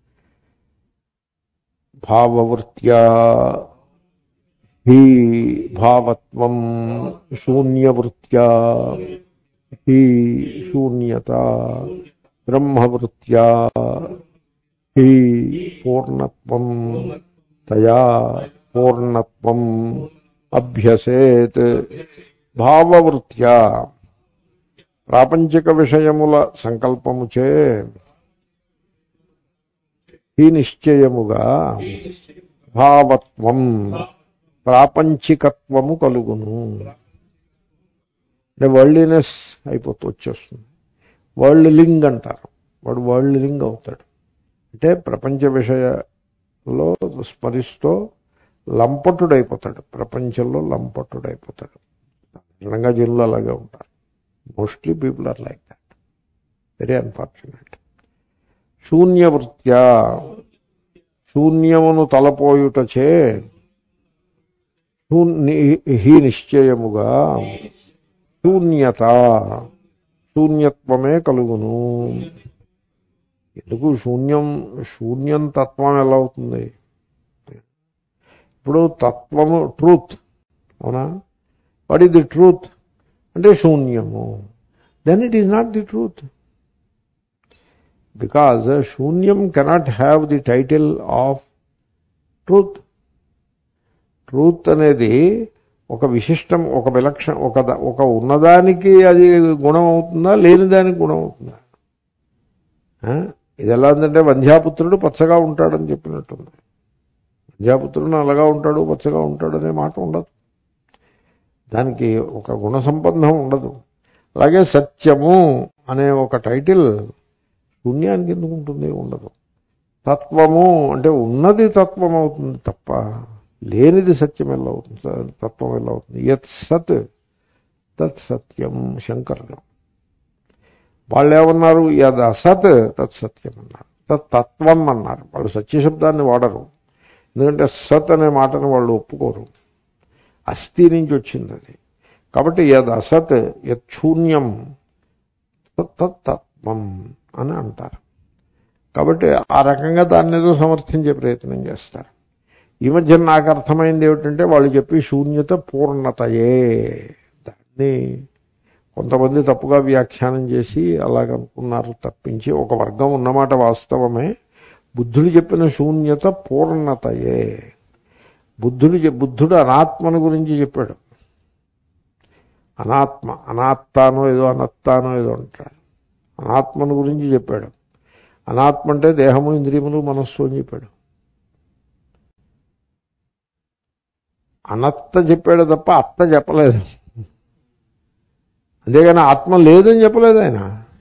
భావవృత్యా హీ భావత్వం శూన్యవృత్యా హీ శూన్యత బ్రహ్మవృత్యా హీ పూర్ణత్వం తయా పూర్ణత్వం అభ్యసేత్ భావవృత్యా ప్రాపంచిక విషయముల సంకల్పముచే ఈ నిశ్చయముగా భావత్వం ప్రాపంచికత్వము కలుగును అంటే వరల్డ్లీనెస్ అయిపోతూ వచ్చేస్తుంది వరల్డ్ లింగ్ అంటారు వాడు వరల్డ్ లింగ్ అవుతాడు అంటే ప్రపంచ విషయంలో స్మరిస్తూ లంపటుడైపోతాడు ప్రపంచంలో లంపటుడైపోతాడు నిజంగా జనులు అలాగే ఉంటారు mostly people are like that very unfortunate శూన్యవృత్యా శూన్యమును తలపోయుటచే హీ నిశ్చయముగా శూన్యత శూన్యత్వమే కలుగును ఎందుకు శూన్యం శూన్యం తత్వం ఎలా అవుతుంది ఇప్పుడు తత్వము ట్రూత్ అవునా వాట్ ఈస్ ది ట్రూత్ అంటే శూన్యము then it is not the truth because శూన్యం cannot have the title of truth truth అనేది ఒక విశిష్టం ఒక విలక్షణ ఒక ద- ఒక ఉన్నదానికి అది గుణం అవుతుందా లేని దానికి గుణం అవుతుందా ఆ? ఇది ఎలా ఉందంటే వంధ్యాపుత్రుడు పచ్చగా ఉంటాడని చెప్పినట్టుంది వంధ్యాపుత్రుడు నల్లగా ఉంటాడు పచ్చగా ఉంటాడు అనే మాట ఉండదు దానికి ఒక గుణ సంబంధం ఉండదు అలాగే సత్యము అనే ఒక టైటిల్ శూన్యానికి ఎందుకు ఉంటుంది ఉండదు తత్వము అంటే ఉన్నది తత్వం అవుతుంది తప్ప లేనిది సత్యం ఎలా అవుతుంది తత్వం ఎలా అవుతుంది యత్ సత్ తత్ సత్యం శంకరులు వాళ్ళు ఏమన్నారు యద్ అసత్ తత్ సత్యం అన్నారు తత్ తత్వం అన్నారు వాళ్ళు సత్యశబ్దాన్ని వాడరు ఎందుకంటే సత్ అనే మాటను వాళ్ళు ఒప్పుకోరు అస్థి నుంచి వచ్చింది అది కాబట్టి యద్ అసత్ యత్ శూన్యం తత్ తత్ తత్వం అని అంటారు కాబట్టి ఆ రకంగా దాన్ని ఏదో సమర్థించే ప్రయత్నం చేస్తారు ఈ మధ్య నాకు అర్థమైంది ఏమిటంటే వాళ్ళు చెప్పి శూన్యత పూర్ణతయే దాన్ని కొంతమంది తప్పుగా వ్యాఖ్యానం చేసి అలాగనుకున్నారు తప్పించి ఒక వర్గం ఉన్నమాట వాస్తవమే బుద్ధుడు చెప్పిన శూన్యత పూర్ణతయే బుద్ధుడు చెప్- బుద్ధుడు అనాత్మను గురించి చెప్పాడు అనాత్మ అనాత్తానో ఏదో అనత్తానో ఏదో అంటాడు అనాత్మను గురించి చెప్పాడు అనాత్మ అంటే దేహము ఇంద్రియములు మనస్సు అని చెప్పాడు అనత్త చెప్పాడు తప్ప అత్త చెప్పలేదు అంతేగాని ఆత్మ లేదని చెప్పలేదు ఆయన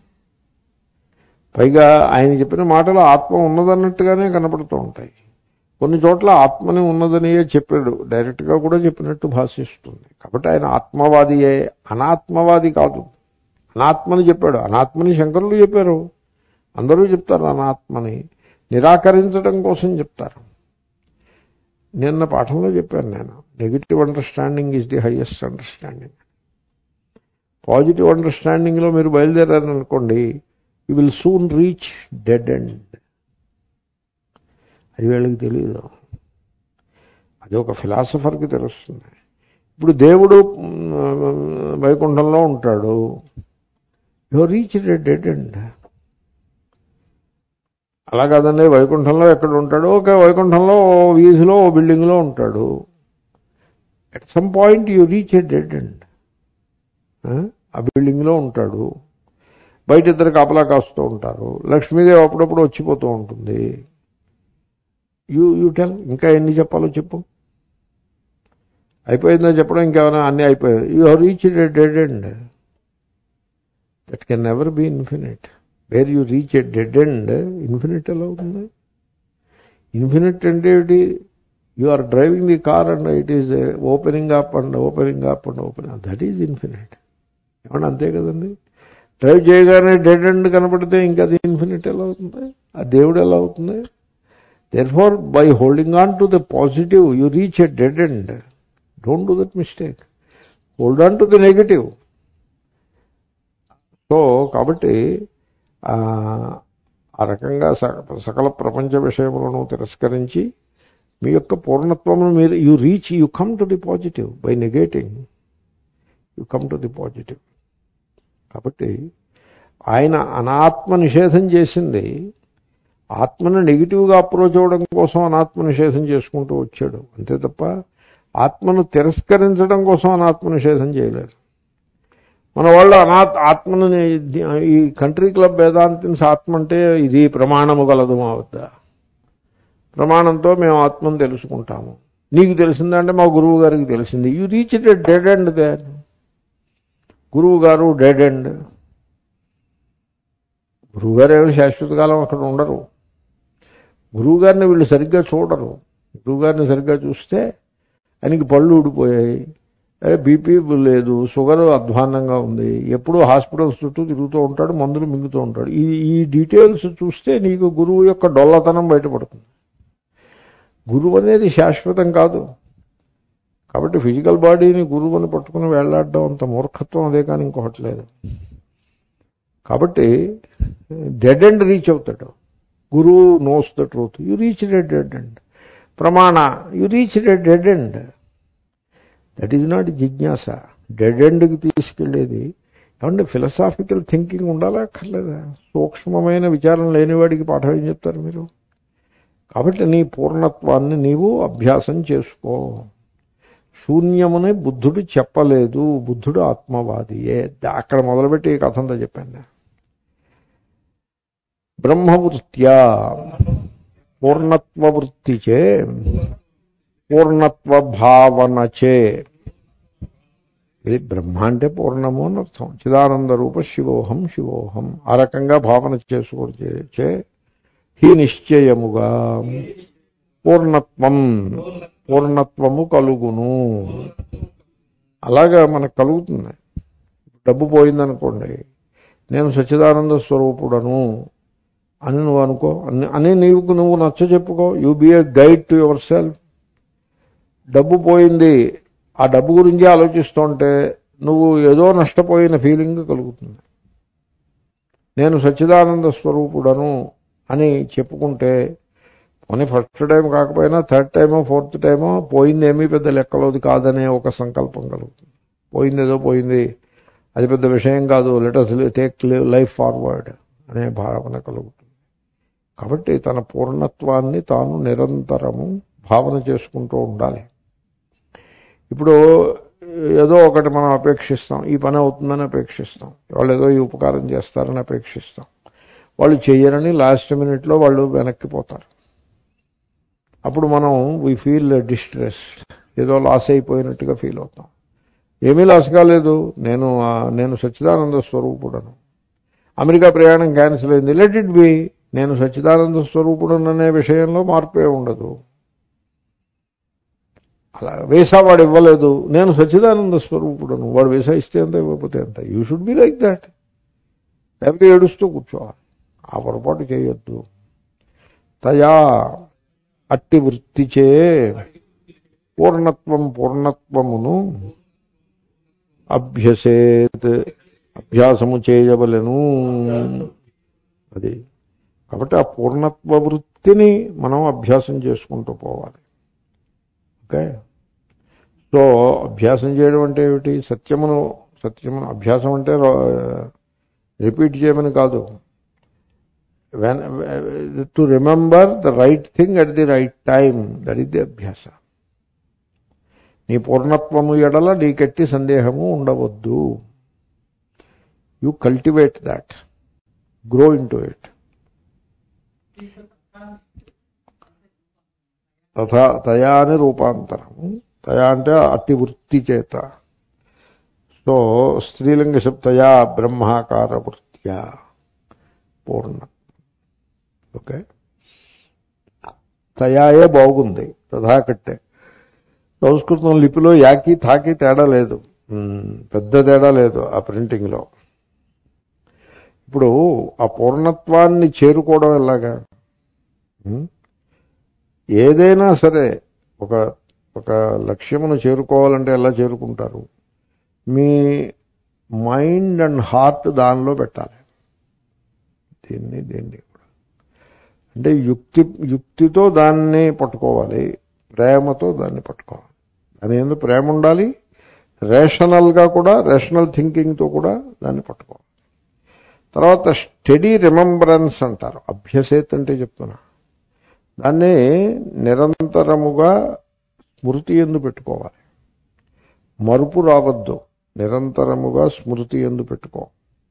పైగా ఆయన చెప్పిన మాటలు ఆత్మ ఉన్నదన్నట్టుగానే కనపడుతూ ఉంటాయి కొన్ని చోట్ల ఆత్మని ఉన్నదనియే చెప్పాడు డైరెక్ట్గా కూడా చెప్పినట్టు భాషిస్తుంది కాబట్టి ఆయన ఆత్మవాదియే అనాత్మవాది కాదు అనాత్మని చెప్పాడు అనాత్మని శంకరులు చెప్పారు అందరూ చెప్తారు అనాత్మని నిరాకరించడం కోసం చెప్తారు నిన్న పాఠంలో చెప్పాను నేను negative understanding is the highest understanding positive అండర్స్టాండింగ్లో మీరు బయలుదేరారనుకోండి you will soon reach dead end అది వీళ్ళకి తెలియదు అది ఒక ఫిలాసఫర్కి తెలుస్తుంది ఇప్పుడు దేవుడు మ్, వైకుంఠంలో ఉంటాడు యు రీచ్ డెడ్ ఎండ్ అలా కాదండి వైకుంఠంలో ఎక్కడ ఉంటాడు ఒక వైకుంఠంలో ఓ వీధిలో ఓ బిల్డింగ్లో ఉంటాడు at some point you reach a dead end ఆ బిల్డింగ్లో ఉంటాడు బయట ఇద్దరు కాపలా కాస్తూ ఉంటారు లక్ష్మీదేవి అప్పుడప్పుడు వచ్చిపోతూ ఉంటుంది యూ యూ టెల్ ఇంకా ఎన్ని చెప్పాలో చెప్పు అయిపోయిందో చెప్పడం ఇంకేమైనా అన్నీ అయిపోయాయి you have reach a dead end that can never be infinite where you reach a dead end infinite ఎలా అవుతుంది ఇన్ఫినిట్ అంటే ఏమిటి you are driving the car and it is opening up and opening up and opening that is infinite ఏమన్నా అంతే కదండి drive చేయగానే dead end కనపడితే ఇంకా అది ఇన్ఫినిట్ ఎలా అవుతుంది ఆ దేవుడు ఎలా అవుతుంది therefore by holding on to the positive you reach a dead end don't do that mistake hold on to the negative so కాబట్టి ఆ ఆ రకంగా స- సకల ప్రపంచ విషయములను తిరస్కరించి మీ యొక్క పూర్ణత్వమును మీరు you reach you come to the positive by negating you come to the positive కాబట్టి ఆయన అనాత్మ నిషేధం చేసింది ఆత్మను నెగిటివ్గా అప్రోచ్ అవ్వడం కోసం అనాత్మ నిషేధం చేసుకుంటూ వచ్చాడు అంతే తప్ప ఆత్మను తిరస్కరించడం కోసం అనాత్మ నిషేధం చేయలేదు మన వాళ్ళు అనాత్ ఆత్మను ఈ కంట్రీ క్లబ్ వేదాంతిన్స్ ఆత్మ అంటే ఇది ప్రమాణము గలదు మా వద్ద ప్రమాణంతో మేము ఆత్మను తెలుసుకుంటాము నీకు తెలిసిందంటే మా గురువు గారికి తెలిసింది you reach it dead end there గురువు గారు డెడ్ ఎండ్ గురువు గారు ఏమి శాశ్వత కాలం అక్కడ ఉండరు గురువు గారిని వీళ్ళు సరిగ్గా చూడరు గురువు గారిని సరిగ్గా చూస్తే ఆయనకి పళ్ళు ఊడిపోయాయి బీపీ లేదు షుగర్ అధ్వాన్నంగా ఉంది ఎప్పుడూ హాస్పిటల్స్ చుట్టూ తిరుగుతూ ఉంటాడు మందులు మింగుతూ ఉంటాడు ఈ ఈ డీటెయిల్స్ చూస్తే నీకు గురువు యొక్క డొల్లతనం బయటపడుతుంది గురువు అనేది శాశ్వతం కాదు కాబట్టి ఫిజికల్ బాడీని గురువు అని పట్టుకుని వేళ్లాడడం అంత మూర్ఖత్వం అదే కానీ ఇంకొకటి లేదు కాబట్టి డెడ్ ఎండ్ రీచ్ అవుతాడు గురువు knows the truth you reach dead end ప్రమాణ you reach dead end that is not జిజ్ఞాస డెడ్ ఎండ్కి తీసుకెళ్లేది ఏమంటే ఫిలసాఫికల్ థింకింగ్ ఉండాలా అక్కర్లేదా సూక్ష్మమైన విచారం లేనివాడికి పాఠం ఏం చెప్తారు మీరు కాబట్టి నీ పూర్ణత్వాన్ని నీవు అభ్యాసం చేసుకో శూన్యముని బుద్ధుడు చెప్పలేదు బుద్ధుడు ఆత్మవాదియే దా- అక్కడ మొదలుపెట్టి ఈ కథ అంతా చెప్పాను నేను బ్రహ్మవృత్యా పూర్ణత్వ వృత్తిచే పూర్ణత్వ భావనచే ఇది బ్రహ్మ అంటే పూర్ణము అని అర్థం చిదానంద రూప శివోహం శివోహం ఆ రకంగా భావన చేసుకోవచ్చే హీ నిశ్చయముగా పూర్ణత్వం పూర్ణత్వము కలుగును అలాగా మనకు కలుగుతుంది డబ్బు పోయిందనుకోండి నేను సచ్చిదానంద స్వరూపుడను అని నువ్వు అనుకో అని- అని నీకు నువ్వు నచ్చ చెప్పుకో you be a guide to yourself డబ్బు పోయింది ఆ డబ్బు గురించి ఆలోచిస్తుంటే నువ్వు ఏదో నష్టపోయిన ఫీలింగ్ కలుగుతుంది నేను సచ్చిదానంద స్వరూపుడను అని చెప్పుకుంటే పోనీ ఫస్ట్ టైం కాకపోయినా థర్డ్ టైమో ఫోర్త్ టైమో పోయింది ఏమీ పెద్ద లెక్కలోది కాదనే ఒక సంకల్పం కలుగుతుంది పోయింది ఏదో పోయింది అది పెద్ద విషయం కాదు లెటస్ టేక్ లైఫ్ ఫార్వర్డ్ అనే భావన కలుగుతుంది కాబట్టి తన పూర్ణత్వాన్ని తాను నిరంతరము భావన చేసుకుంటూ ఉండాలి ఇప్పుడు ఏదో ఒకటి మనం అపేక్షిస్తాం ఈ పని అవుతుందని అపేక్షిస్తాం వాళ్ళు ఏదో ఈ ఉపకారం చేస్తారని అపేక్షిస్తాం వాళ్ళు చెయ్యరని లాస్ట్ మినిట్లో వాళ్ళు వెనక్కిపోతారు అప్పుడు మనం వీ ఫీల్ డిస్ట్రెస్ ఏదో లాస్ అయిపోయినట్టుగా ఫీల్ అవుతాం ఏమీ లాస్ కాలేదు నేను ఆ, నేను సచ్చిదానంద స్వరూపుడను అమెరికా ప్రయాణం క్యాన్సిల్ అయింది లెట్ ఇట్ బి నేను సచ్చిదానంద స్వరూపుడను అనే విషయంలో మార్పే ఉండదు అలా వీసా వాడు ఇవ్వలేదు నేను సచ్చిదానంద స్వరూపుడను వాడు వీసా ఇస్తే ఎంత ఇవ్వకపోతే ఎంత you should be like that లేకపోతే ఏడుస్తూ కూర్చోవాలి ఆ పొరపాటు చేయొద్దు తయా అట్టి వృత్తిచే పూర్ణత్వం పూర్ణత్వమును అభ్యసేత్ అభ్యాసము చేయవలెను అది కాబట్టి ఆ పూర్ణత్వ వృత్తిని మనం అభ్యాసం చేసుకుంటూ పోవాలి ఓకే సో అభ్యాసం చేయడం అంటే ఏమిటి సత్యమును సత్యమును అభ్యాసం అంటే రిపీట్ చేయమని కాదు when to remember the right thing at the right time that is the అభ్యాస నీ పూర్ణత్వము ఎడల నీకెట్టి సందేహము ఉండవద్దు you cultivate that grow into it తథా తయా అని రూపాంతరము తయా అంటే అట్టి వృత్తి చేత సో స్త్రీలింగ శబ్దయా బ్రహ్మాకార వృత్యా పూర్ణ ఓకే తయాయే బాగుంది తథా కట్టే సంస్కృతం లిపిలో యాకి థాకి తేడా లేదు మ్, పెద్ద తేడా లేదు ఆ ప్రింటింగ్లో ఇప్పుడు ఆ పూర్ణత్వాన్ని చేరుకోవడం ఎలాగా మ్? ఏదైనా సరే ఒక ఒక లక్ష్యమును చేరుకోవాలంటే ఎలా చేరుకుంటారు మీ మైండ్ అండ్ హార్ట్ దానిలో పెట్టాలి దీన్ని దీన్ని కూడా అంటే యుక్తి యుక్తితో దాన్ని పట్టుకోవాలి ప్రేమతో దాన్ని పట్టుకోవాలి దాని ఎందుకు ప్రేమ ఉండాలి రేషనల్గా కూడా రేషనల్ థింకింగ్తో కూడా దాన్ని పట్టుకోవాలి తర్వాత స్టడీ రిమెంబరెన్స్ అంటారు అభ్యసేత్ అంటే చెప్తున్నా దాన్ని నిరంతరముగా స్మృతి ఎందు పెట్టుకోవాలి మరుపు రావద్దు నిరంతరముగా స్మృతి ఎందు పెట్టుకో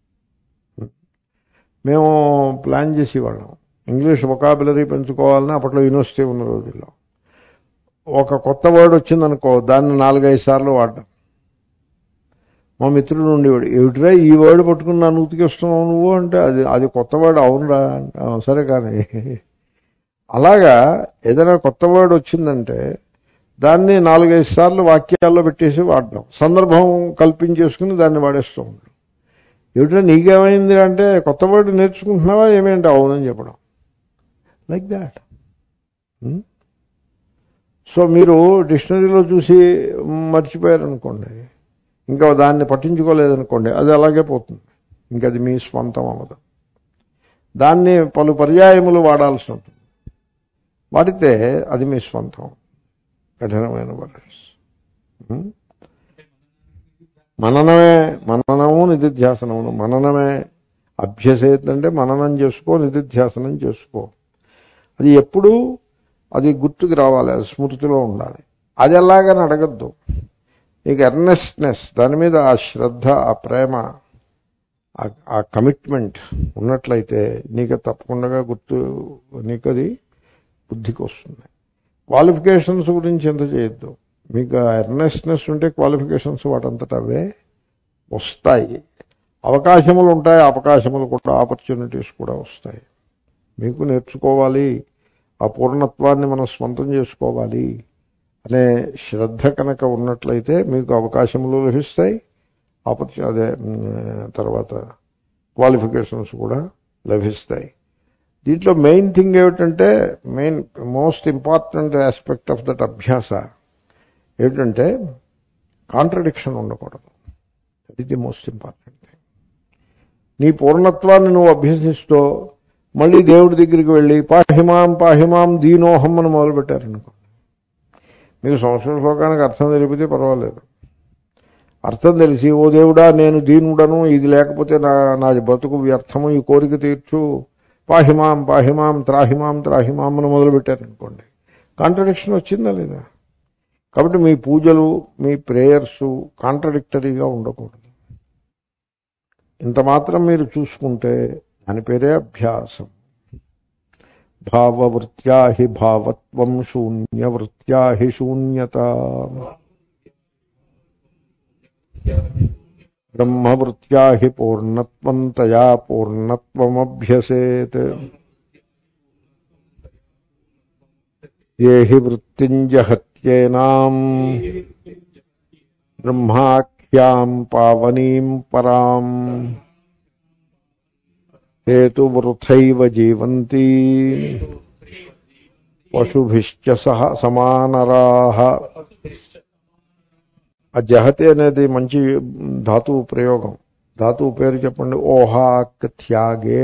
మేము ప్లాన్ చేసేవాళ్ళం ఇంగ్లీష్ వొకాబులరీ పెంచుకోవాలని అప్పట్లో యూనివర్సిటీ ఉన్న రోజుల్లో ఒక కొత్త వర్డ్ వచ్చిందనుకో దాన్ని నాలుగైదు సార్లు వాడ్డాం మా మిత్రుడు ఉండేవాడు ఏమిటిరా ఈ వర్డ్ పట్టుకుని నన్ను ఉతికిస్తున్నావు నువ్వు అంటే అది అది కొత్త వర్డ్ అవునరా అంటే, "ఆ, సరే కానీ అలాగా ఏదైనా కొత్త వర్డ్ వచ్చిందంటే దాన్ని నాలుగైదు సార్లు వాక్యాల్లో పెట్టేసి వాడడం సందర్భం కల్పించేసుకుని దాన్ని వాడేస్తూ ఉంటాం ఏమిటో నీకేమైంది అంటే కొత్త వర్డ్ నేర్చుకుంటున్నావా ఏమేంటి అవునని చెప్పడం లైక్ దాట్ సో మీరు డిక్షనరీలో చూసి మర్చిపోయారనుకోండి ఇంకా దాన్ని పట్టించుకోలేదనుకోండి అది అలాగే పోతుంది ఇంకా అది మీ స్వంతం అవ్వదు దాన్ని పలు పర్యాయములు వాడాల్సి ఉంటుంది వాడితే అది మీ స్వంతం కఠినమైన వర్డ్స్ మననమే మననము నిధిధ్యాసనము మననమే అభ్యసేత్ అంటే మననం చేసుకో నిధిధ్యాసనం చేసుకో అది ఎప్పుడు అది గుర్తుకు రావాలి అది స్మృతిలో ఉండాలి అది ఎలాగని అడగద్దు మీకు ఎర్నెస్ట్నెస్ దాని మీద ఆ శ్రద్ధ ఆ ప్రేమ ఆ- ఆ కమిట్మెంట్ ఉన్నట్లయితే నీకు అది తప్పకుండా గుర్తు నీకు అది బుద్ధికి వస్తుంది క్వాలిఫికేషన్స్ గురించి ఎంత చేయొద్దు మీకు ఆ ఎర్నెస్ట్నెస్ ఉంటే క్వాలిఫికేషన్స్ వాటంతట అవే వస్తాయి అవకాశములు ఉంటాయి అవకాశములు కూడా ఆపర్చునిటీస్ కూడా వస్తాయి మీకు నేర్చుకోవాలి ఆ పూర్ణత్వాన్ని మనం స్వంతం చేసుకోవాలి అనే శ్రద్ధ కనుక ఉన్నట్లయితే మీకు అవకాశములు లభిస్తాయి ఆపర్చు అదే మ్, తర్వాత క్వాలిఫికేషన్స్ కూడా లభిస్తాయి దీంట్లో మెయిన్ థింగ్ ఏమిటంటే main most important aspect of that అభ్యాస ఏమిటంటే కాంట్రడిక్షన్ ఉండకూడదు that the most important thing నీ పూర్ణత్వాన్ని నువ్వు అభ్యసిస్తూ మళ్ళీ దేవుడి దగ్గరికి వెళ్ళి పాహిమాం పాహిమాం దీనోహం అని మొదలుపెట్టారనుకో మీకు సంస్కృత శ్లోకానికి అర్థం తెలిపితే పర్వాలేదు అర్థం తెలిసి ఓ దేవుడా నేను దీనుడను ఇది లేకపోతే నా నాది బతుకు వ్యర్థము ఈ కోరిక తీర్చు పాహిమాం పాహిమాం త్రాహిమాం త్రాహిమాం అని మొదలుపెట్టారనుకోండి కాంట్రడిక్షన్ వచ్చిందా లేదా కాబట్టి మీ పూజలు మీ ప్రేయర్స్ కాంట్రడిక్టరీగా ఉండకూడదు ఇంత మాత్రం మీరు చూసుకుంటే దాని పేరే అభ్యాసం భావవృత్యా హి భావత్వం శూన్యవృత్యా హి శూన్యత బ్రహ్మవృత్యా హి పూర్ణత్వం తయా పూర్ణత్వమభ్యసేత్ ఏ హి వృత్తింజహత్యేనాం బ్రహ్మాఖ్యాం పావనీం పరాం హేతువృథైవ జీవంతి పశుభిశ్చ సహ సమానరాహ ఆ జహతి అనేది మంచి ధాతువు ప్రయోగం ధాతువు పేరు చెప్పండి ఓహాక్ త్యాగే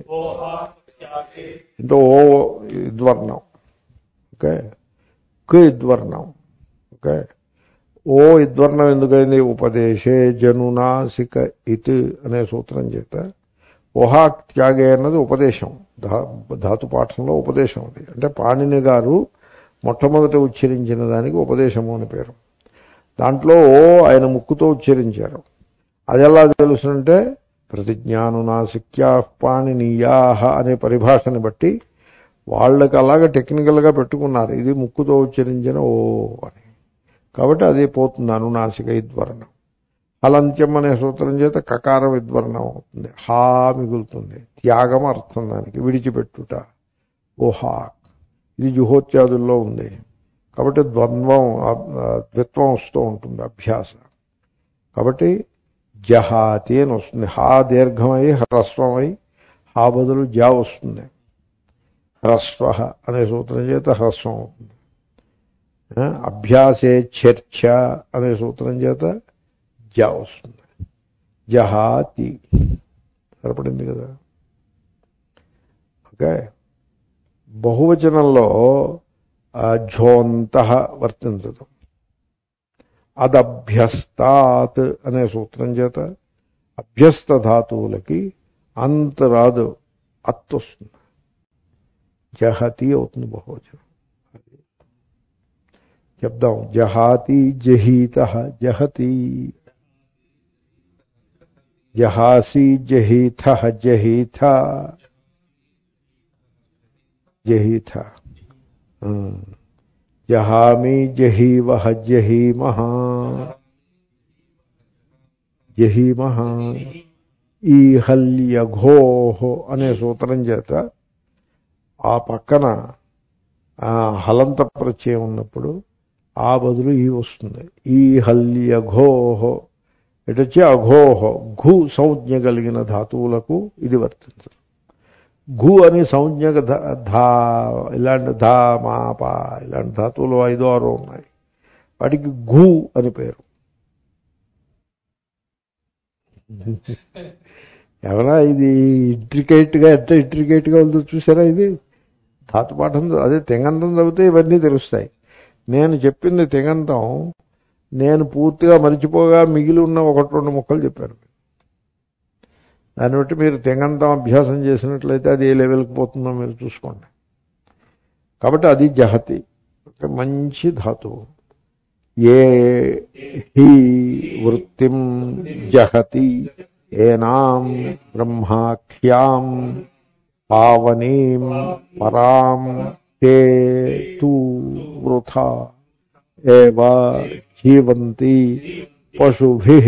అంటే ఓ ఇద్వర్ణం ఓకే కు ఇద్వర్ణం ఓకే ఓ ఇద్వర్ణం ఎందుకైంది ఉపదేశే జనునాసిక ఇత్ అనే సూత్రం చేత ఓహాక్ త్యాగే అన్నది ఉపదేశం ధా ధాతు పాఠంలో ఉపదేశం అది అంటే పాణిని గారు మొట్టమొదట ఉచ్చరించిన దానికి ఉపదేశము అని పేరు దాంట్లో ఓ ఆయన ముక్కుతో ఉచ్చరించారు అది ఎలా తెలుసునంటే ప్రతిజ్ఞాను నాసిక్యా పాణినీయాహ అనే పరిభాషని బట్టి వాళ్ళకి అలాగ టెక్నికల్గా పెట్టుకున్నారు ఇది ముక్కుతో ఉచ్చరించిన ఓ అని కాబట్టి అది పోతుంది అనునాసిక ఇద్వర్ణం హలంత్యం అనే సూత్రం చేత కకార విద్వర్ణం అవుతుంది హా మిగులుతుంది త్యాగం అర్థం దానికి విడిచిపెట్టుట ఓహాక్ ఇది జుహోత్యాదుల్లో ఉంది కాబట్టి ద్వంద్వం ఆ, ద్విత్వం వస్తూ ఉంటుంది అభ్యాస కాబట్టి జహాతి అని వస్తుంది హా దీర్ఘమై హ్రస్వమై హా బదులు జా వస్తుంది హ్రస్వ అనే సూత్రం చేత హ్రస్వం అవుతుంది ఆ, అభ్యాసే చర్చ అనే సూత్రం చేత జ వస్తుంది జహాతి సరిపడింది కదా ఓకే బహువచనంలో ఝోంత వర్తించదు అదభ్యస్తాత్ అనే సూత్రం చేత అభ్యస్త ధాతువులకి అంత రాదు అత్ వస్తుంది జహతి అవుతుంది బహువచనం చెప్దాం జహాతి జహీత జహతి జహాసి జహీథ జహీథ జహీథ జహామి జహీవ జహీమహ జహీమహ ఈహల్యఘోహ అనే సూత్రం చేత ఆ పక్కన ఆ హలంత ప్రత్యయం ఉన్నప్పుడు ఆ బదులు ఈ వస్తుంది ఈ హల్యఘోహో ఇటొచ్చి అఘోహో ఘు సంజ్ఞ కలిగిన ధాతువులకు ఇది వర్తించదు ఘు అని సంజ్ఞక ధ- ధా ఇలాంటి ధా మా పా ఇలాంటి ధాతువులు ఐదో ఆరో ఉన్నాయి వాటికి ఘు అని పేరు ఎవరా ఇది ఇంట్రికేట్గా ఎంత ఇంట్రికేట్గా ఉందో చూసారా ఇది ధాతుపాఠం అదే తెంగంతం చదివితే ఇవన్నీ తెలుస్తాయి నేను చెప్పింది తెగంతం నేను పూర్తిగా మరిచిపోగా మిగిలి ఉన్న ఒకటి రెండు ముక్కలు చెప్పాను దాన్ని బట్టి మీరు తెగంతం అభ్యాసం చేసినట్లయితే అది ఏ లెవెల్కి పోతుందో మీరు చూసుకోండి కాబట్టి అది జహతి ఒక మంచి ధాతువు ఏ హి వృత్తిం జహతి ఏనాం బ్రహ్మాఖ్యాం పావనీం పరాం తే తు వృథా ఏవ జీవంతి పశుభి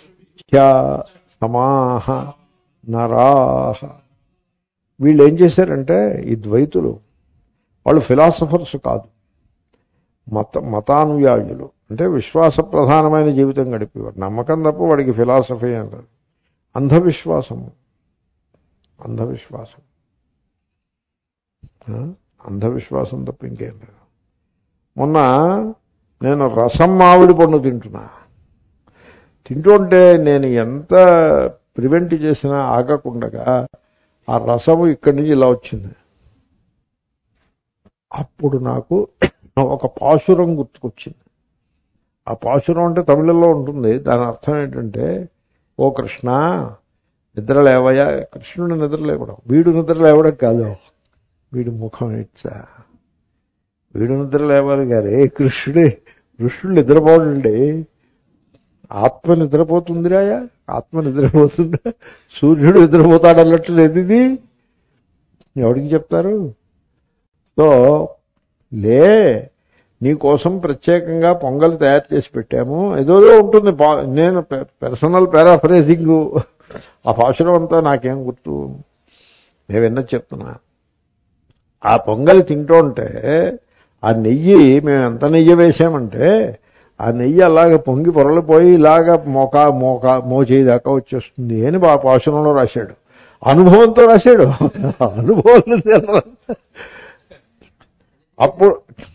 సమాహ నరాహ వీళ్ళు ఏం చేశారంటే ఈ ద్వైతులు వాళ్ళు ఫిలాసఫర్స్ కాదు మత మతానుయాయులు అంటే విశ్వాస ప్రధానమైన జీవితం గడిపేవారు నమ్మకం తప్ప వాడికి ఫిలాసఫీ అని లేదు అంధవిశ్వాసము అంధవిశ్వాసం ఆ? అంధవిశ్వాసం తప్ప ఇంకేం లేదు మొన్న నేను రసం మామిడి పండు తింటున్నా తింటుంటే నేను ఎంత ప్రివెంట్ చేసినా ఆగకుండగా ఆ రసము ఇక్కడి నుంచి ఇలా వచ్చింది అప్పుడు నాకు ఒక పాశురం గుర్తుకొచ్చింది ఆ పాశురం అంటే తమిళంలో ఉంటుంది దాని అర్థం ఏంటంటే ఓ కృష్ణ నిద్ర లేవయా కృష్ణుడు నిద్ర లేవడం వీడు నిద్ర లేవడం కాదు వీడు ముఖం ఇచ్చా వీడు నిద్ర లేవాలి కానీ కృష్ణుడే కృష్ణుడు నిద్రపోడండి ఆత్మ నిద్రపోతుందిరాయా ఆత్మ నిద్రపోతుందా సూర్యుడు నిద్రపోతాడు అన్నట్లు లేదు ఇది ఎవరికి చెప్తారు సో లే నీ కోసం ప్రత్యేకంగా పొంగల్ తయారు చేసి పెట్టాము ఏదో ఉంటుంది పా- నేను పర్సనల్ పారాఫ్రేజింగ్ ఆ పాశురం అంతా నాకేం గుర్తు నేను విన్నది చెప్తున్నా ఆ పొంగలి తింటూ ఉంటే ఆ నెయ్యి మేము ఎంత నెయ్యి వేసామంటే ఆ నెయ్యి అలాగ పొంగి పొరలిపోయి ఇలాగ మోక మోక మోచేయి దాకా వచ్చేస్తుంది అని ఆ పాశురంలో రాశాడు అనుభవంతో రాశాడు అనుభవం అప్పుడు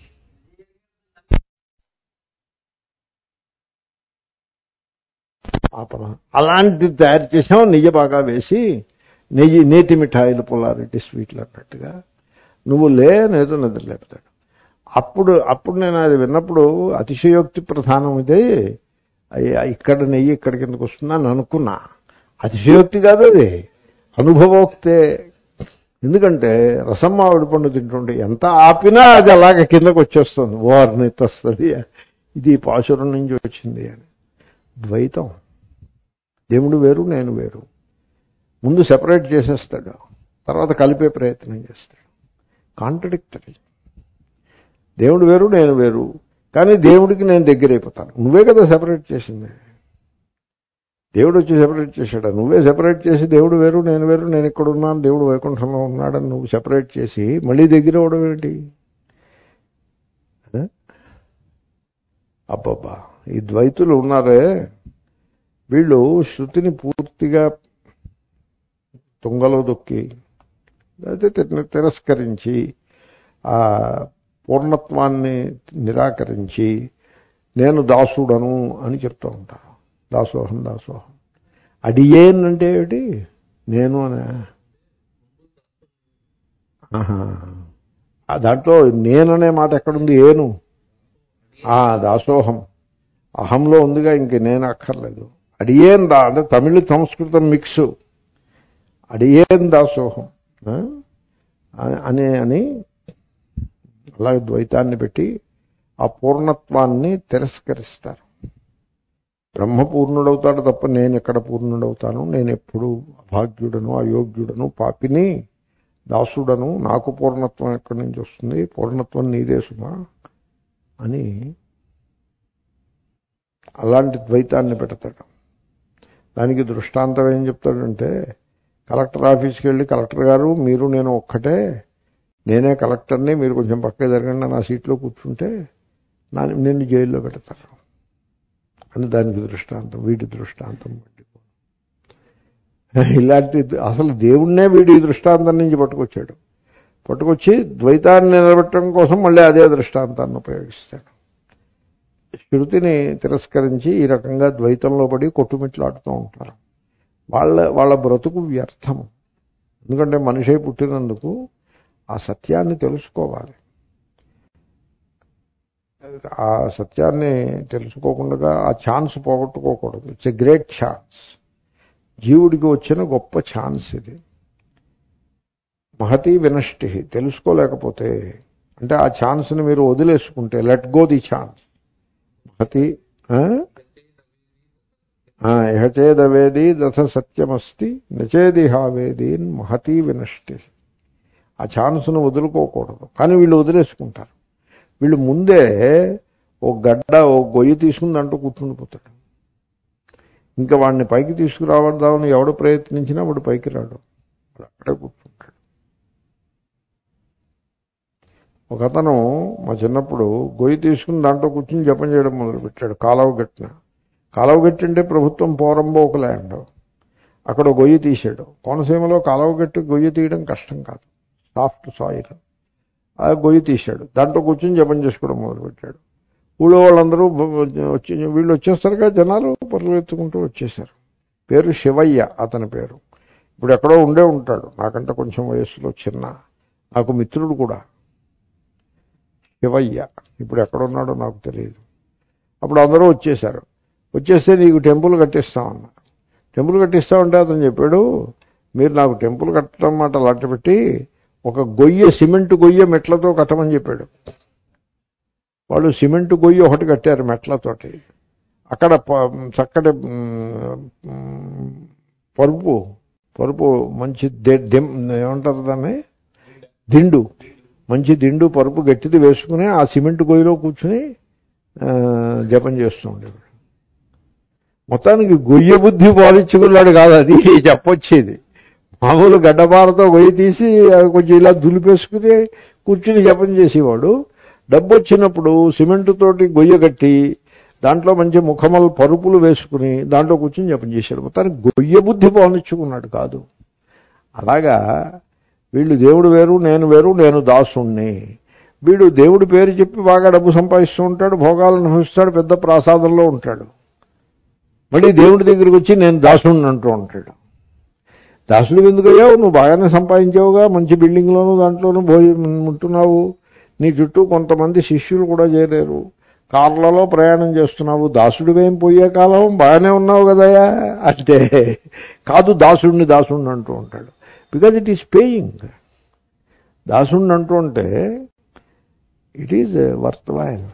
ఆపన అలాంటిది తయారు చేసాం నెయ్యి బాగా వేసి నెయ్యి నేతి మిఠాయిలు పుల్లారెడ్డి స్వీట్లు అన్నట్టుగా నువ్వు లే నేదో నిద్ర లేపుతాడు అప్పుడు అప్పుడు నేను అది విన్నప్పుడు అతిశయోక్తి ప్రధానం ఇది అయ్య, ఇక్కడ నెయ్యి ఇక్కడ కిందకు వస్తుందని అనుకున్నా అతిశయోక్తి కాదు అది అనుభవోక్తే ఎందుకంటే రసమ్మావిడి పండు తింటుంటే ఎంత ఆపినా అది అలాగ కిందకు వచ్చేస్తుంది వారిని తస్తుంది ఇది పాశురం నుంచి వచ్చింది అని ద్వైతం దేవుడు వేరు నేను వేరు ముందు సెపరేట్ చేసేస్తాడు తర్వాత కలిపే ప్రయత్నం చేస్తాడు కాంట్రడిక్టరీ దేవుడు వేరు నేను వేరు కానీ దేవుడికి నేను దగ్గర అయిపోతాను నువ్వే కదా సెపరేట్ చేసింది దేవుడు వచ్చి సెపరేట్ చేశాడు నువ్వే సెపరేట్ చేసి దేవుడు వేరు నేను వేరు నేను ఇక్కడ ఉన్నాను దేవుడు వైకుంఠంలో ఉన్నాడని నువ్వు సెపరేట్ చేసి మళ్ళీ దగ్గర అవడం ఏంటి ఆ? అబ్బబ్బా ఈ ద్వైతులు ఉన్నారే వీళ్ళు శృతిని పూర్తిగా తుంగలో దొక్కి అయితే తి- తిరస్కరించి ఆ పూర్ణత్వాన్ని నిరాకరించి నేను దాసుడను అని చెప్తూ ఉంటాను దాసోహం దాసోహం అడియేన్ అంటే ఏమిటి నేను అనే ఆహా. ఆ దాంట్లో నేననే మాట ఎక్కడుంది ఏను ఆ దాసోహం అహంలో ఉందిగా ఇంక నేను అక్కర్లేదు అడియేన్ దా అంటే తమిళ సంస్కృతం మిక్స్ అడియేన్ దాసోహం ఆ? అని అని అలాగే ద్వైతాన్ని పెట్టి ఆ పూర్ణత్వాన్ని తిరస్కరిస్తారు బ్రహ్మ పూర్ణుడవుతాడు తప్ప నేను ఎక్కడ పూర్ణుడవుతాను నేను ఎప్పుడు అభాగ్యుడను అయోగ్యుడను పాపిని దాసుడను నాకు పూర్ణత్వం ఎక్కడి నుంచి వస్తుంది పూర్ణత్వం నీదే సుమా అని అలాంటి ద్వైతాన్ని పెడతాడు దానికి దృష్టాంతం ఏం చెప్తాడంటే కలెక్టర్ ఆఫీస్కి వెళ్ళి కలెక్టర్ గారు మీరు నేను ఒక్కటే నేనే కలెక్టర్ని మీరు కొంచెం పక్క జరగండి నా సీట్లో కూర్చుంటే నా నిన్ను జైల్లో పెడతారు అని దానికి దృష్టాంతం వీటి దృష్టాంతం ఇలాంటి అసలు దేవుణ్ణే వీడి దృష్టాంతం నుంచి పట్టుకొచ్చాడు పట్టుకొచ్చి ద్వైతాన్ని నిలబెట్టడం కోసం మళ్ళీ అదే దృష్టాంతాన్ని ఉపయోగిస్తాడు శృతిని తిరస్కరించి ఈ రకంగా ద్వైతంలో పడి కొట్టుమిట్లాడుతూ ఉంటారు వాళ్ళ వాళ్ళ బ్రతుకు వ్యర్థము ఎందుకంటే మనిషి పుట్టినందుకు ఆ సత్యాన్ని తెలుసుకోవాలి ఆ సత్యాన్ని తెలుసుకోకుండా ఆ ఛాన్స్ పోగొట్టుకోకూడదు ఇట్స్ ఎ గ్రేట్ ఛాన్స్ జీవుడికి వచ్చిన గొప్ప ఛాన్స్ ఇది మహతి వినష్టి తెలుసుకోలేకపోతే అంటే ఆ ఛాన్స్ని మీరు వదిలేసుకుంటే లెట్ గో ది ఛాన్స్ మహతి ఆ? ఆ, ఇహ చేదవేది దథ సత్యమస్తి నచేదిహావేదీన్ మహతీ వినష్టి ఆ ఛాన్స్ను వదులుకోకూడదు కానీ వీళ్ళు వదిలేసుకుంటారు వీళ్ళు ముందే ఓ గడ్డ ఓ గొయ్యి తీసుకుని అంటూ కూర్చుండిపోతాడు ఇంకా వాడిని పైకి తీసుకురావద్దామని ఎవడు ప్రయత్నించినా వాడు పైకి రాడు వాడు అక్కడే కూర్చుంటాడు ఒక అతను మా చిన్నప్పుడు గొయ్యి తీసుకుని దాంట్లో కూర్చుని జపం చేయడం మొదలుపెట్టాడు కాలువ గట్టిన కాలువ గట్టి అంటే ప్రభుత్వం పోరంబో ఒక ల్యాండ్ అక్కడ ఓ గొయ్యి తీశాడు కోనసీమలో కాలువ గట్టి గొయ్యి తీయడం కష్టం కాదు సాఫ్ట్ సాయిల్ ఆ గొయ్యి తీశాడు దాంట్లో కూర్చొని జపం చేసుకోవడం మొదలుపెట్టాడు ఊళ్ళో వాళ్ళందరూ బ- వచ్చి వీళ్ళు వచ్చేస్తారుగా జనాలు పరిగెత్తుకుంటూ వచ్చేసారు పేరు శివయ్య అతని పేరు ఇప్పుడు ఎక్కడో ఉండే ఉంటాడు నాకంటే కొంచెం వయస్సులో చిన్న నాకు మిత్రుడు కూడా శివయ్య ఇప్పుడు ఎక్కడున్నాడో నాకు తెలియదు అప్పుడు అందరూ వచ్చేసారు వచ్చేస్తే నీకు టెంపుల్ కట్టిస్తామన్నా టెంపుల్ కట్టిస్తామంటే అతను చెప్పాడు మీరు నాకు టెంపుల్ కట్టడం మాట అలాంటి పెట్టి ఒక గొయ్య సిమెంట్ గొయ్య మెట్లతో కట్టమని చెప్పాడు వాళ్ళు సిమెంట్ గొయ్యి ఒకటి కట్టారు మెట్లతోటి అక్కడ ప- చక్కటి మ్, మ్, పరుపు పరుపు మంచి దె- దెం ఏమంటారు దాన్ని దిండు మంచి దిండు పరుపు గట్టిది వేసుకుని ఆ సిమెంట్ గొయ్యిలో కూర్చుని ఆ, జపం చేస్తూ ఉండేవాడు మొత్తానికి గొయ్య బుద్ధి పాలించుకున్నాడు కాదు అది చెప్పొచ్చేది మామూలు గడ్డపారతో గొయ్యి తీసి అది కొంచెం ఇలా దులిపేసుకుని కూర్చుని జపం చేసేవాడు డబ్బు వచ్చినప్పుడు సిమెంట్ తోటి గొయ్య కట్టి దాంట్లో మంచి ముఖమల్ పరుపులు వేసుకుని దాంట్లో కూర్చుని జపం చేశాడు మొత్తానికి గొయ్య బుద్ధి పాలించుకున్నాడు కాదు అలాగా వీళ్ళు దేవుడు వేరు నేను వేరు నేను దాసుణ్ణి వీడు దేవుడి పేరు చెప్పి బాగా డబ్బు సంపాదిస్తూ ఉంటాడు భోగాలను అనుభవిస్తాడు పెద్ద ప్రాసాదంలో ఉంటాడు మళ్ళీ దేవుడి దగ్గరికి వచ్చి నేను దాసుడిని అంటూ ఉంటాడు దాసుడు ఎందుకయ్యావు నువ్వు బాగానే సంపాదించావుగా మంచి బిల్డింగ్లోను దాంట్లోనూ భోజ ఉంటున్నావు నీ చుట్టూ కొంతమంది శిష్యులు కూడా చేరారు కార్లలో ప్రయాణం చేస్తున్నావు దాసుడివేం పోయే కాలం బాగానే ఉన్నావు కదయా అంటే కాదు దాసుడిని దాసుడిని అంటూ ఉంటాడు బికాజ్ ఇట్ ఈస్ పేయింగ్ దాసుడిని అంటూ ఉంటే ఇట్ ఈజ్ వర్త్ వైల్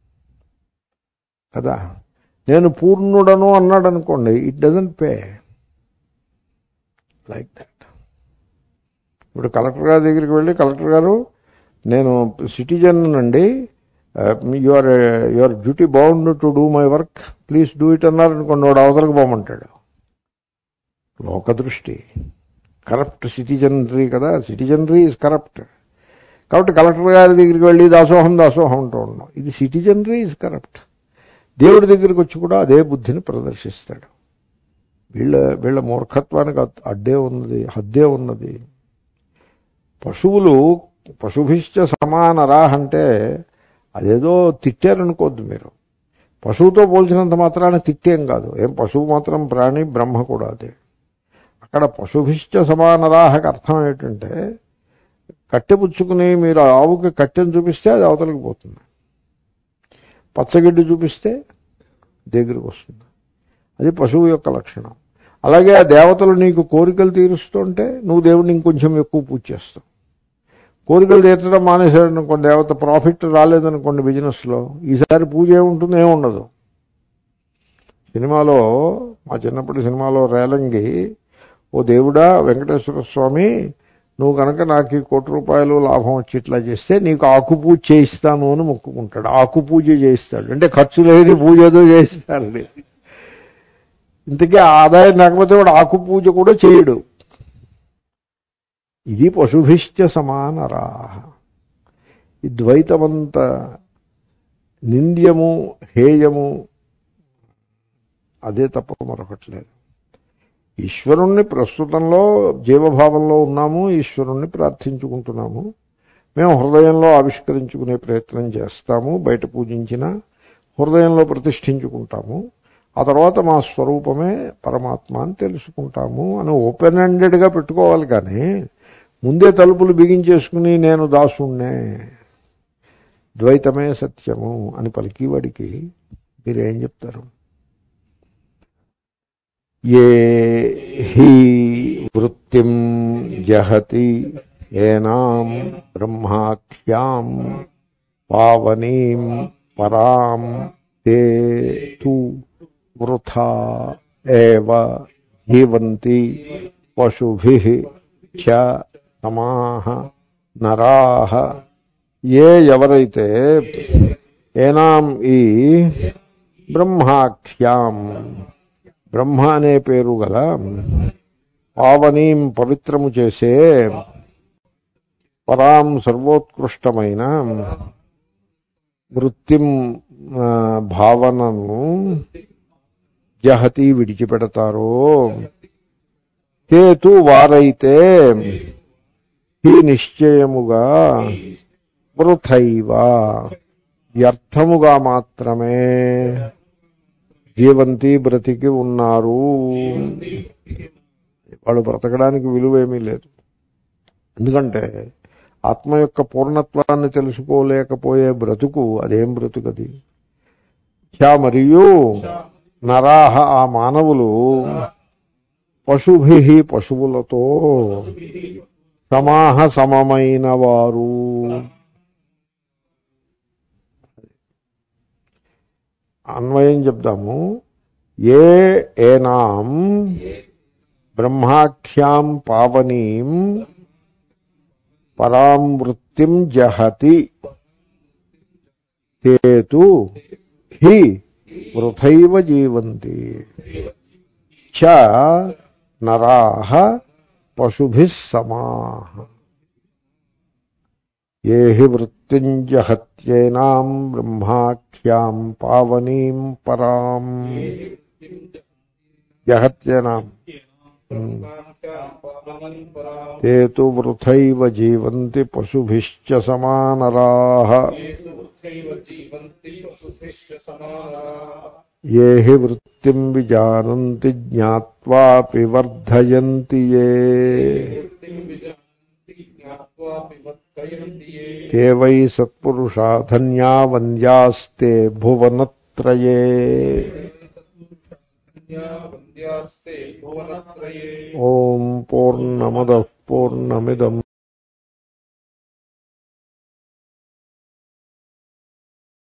కదా నేను పూర్ణుడను అన్నాడు అనుకోండి it doesn't pay like that ఇప్పుడు కలెక్టర్ గారి దగ్గరికి వెళ్ళి కలెక్టర్ గారు నేను సిటిజన్ అండి your your duty bound to do my work please do it అన్నారు అనుకోండి వాడు అవతలకు పోమంటాడు లోక దృష్టి కరప్ట్ సిటిజనరీ కదా సిటిజనరీ ఈజ్ కరప్ట్ కాబట్టి కలెక్టర్ గారి దగ్గరికి వెళ్ళి దాసోహం దాసోహం అంటూ ఉన్నాం ఇది సిటిజనరీ ఈజ్ కరప్ట్ దేవుడి దగ్గరికి వచ్చి కూడా అదే బుద్ధిని ప్రదర్శిస్తాడు వీళ్ళ వీళ్ళ మూర్ఖత్వానికి అద్- అడ్డే ఉన్నది హద్దే ఉన్నది పశువులు పశుభిశ్చ సమానరా అంటే అదేదో తిట్టారనుకోద్దు మీరు పశువుతో పోల్చినంత మాత్రాన తిట్టేం కాదు ఏం పశువు మాత్రం ప్రాణి బ్రహ్మ కూడా అదే అక్కడ పశుభిశ్చ సమానరాహకు అర్థం ఏంటంటే కట్టె పుచ్చుకుని మీరు ఆవుకి కట్టెను చూపిస్తే అది అవతలకి పోతుంది పచ్చగడ్డి చూపిస్తే దగ్గరికి వస్తుంది అది పశువు యొక్క లక్షణం అలాగే ఆ దేవతలు నీకు కోరికలు తీరుస్తుంటే నువ్వు దేవుడిని ఇంకొంచెం ఎక్కువ పూజ చేస్తావు కోరికలు తీర్చడం మానేశాడు అనుకోండి దేవత ప్రాఫిట్ రాలేదనుకోండి బిజినెస్లో ఈసారి పూజ ఏముంటుంది ఏముండదు సినిమాలో మా చిన్నప్పటి సినిమాలో రేలంగి ఓ దేవుడా వెంకటేశ్వర స్వామి నువ్వు కనుక నాకు ఈ కోటి రూపాయలు లాభం వచ్చి ఇట్లా చేస్తే నీకు ఆకు పూజ చేయిస్తాను అని మొక్కుకుంటాడు ఆకు పూజ చేయిస్తాడు అంటే ఖర్చు లేని పూజ ఏదో చేయిస్తాడు ఇంతకీ ఆదాయం లేకపోతే వాడు ఆకు పూజ కూడా చేయడు ఇది పశుభిశ్చ సమానరా ఈ ద్వైతమంత నింద్యము హేయము అదే తప్ప మరొకట్లేదు ఈశ్వరుణ్ణి ప్రస్తుతంలో జీవభావంలో ఉన్నాము ఈశ్వరుణ్ణి ప్రార్థించుకుంటున్నాము మేము హృదయంలో ఆవిష్కరించుకునే ప్రయత్నం చేస్తాము బయట పూజించిన హృదయంలో ప్రతిష్ఠించుకుంటాము ఆ తర్వాత మా స్వరూపమే పరమాత్మ అని తెలుసుకుంటాము అని ఓపెన్ హెండెడ్గా పెట్టుకోవాలి కానీ ముందే తలుపులు బిగించేసుకుని నేను దాసుణ్ణే ద్వైతమే సత్యము అని పలికివాడికి మీరేం చెప్తారు ఏ హి వృత్తిం జహతి ఏనాం బ్రహ్మాఖ్యాం పావనీం పరాం తే తు వృథా ఏవ జీవంతి పశుభి చ సమాహ నరాహ ఏ ఎవరైతే ఏనాం ఈ బ్రహ్మాఖ్యాం బ్రహ్మ అనే పేరు గల పావనీం పవిత్రము చేసే పరాం సర్వోత్కృష్టమైన వృత్తిం ఆ, భావనను జహతి విడిచిపెడతారో తేతు వారైతే ఈ నిశ్చయముగా వృథైవ వ్యర్థముగా మాత్రమే జీవంతి బ్రతికి ఉన్నారు వాళ్ళు బ్రతకడానికి విలువేమీ లేదు ఎందుకంటే ఆత్మ యొక్క పూర్ణత్వాన్ని తెలుసుకోలేకపోయే బ్రతుకు అదేం బ్రతుకది చ మరియు నరాహ ఆ మానవులు పశుభి పశువులతో సమాహ సమమైన వారు అన్వయం చెప్దాము ఏ ఏనాం బ్రహ్మాఖ్యాం పావనీం పరాం వృత్తిం జహతి తేతు హి వృథైవ జీవంతి చ నరాహ పశుభిः సమాః ఏ హి వృత్తిం జహత్యేనాం బ్రహ్మాఖ్యాం పావనీం పరాం జహత్యేనాం ते तु वृथैव जीवन्ति पशुभिश्च समानराः ये हि वृत्तिम् विजानन्ति ज्ञात्वापि वर्धयन्ति ये ते वै सत्पुरुषा धन्या वन्द्यास्ते भुवनत्रये ॐ पूर्णमदः पूर्णमिदम्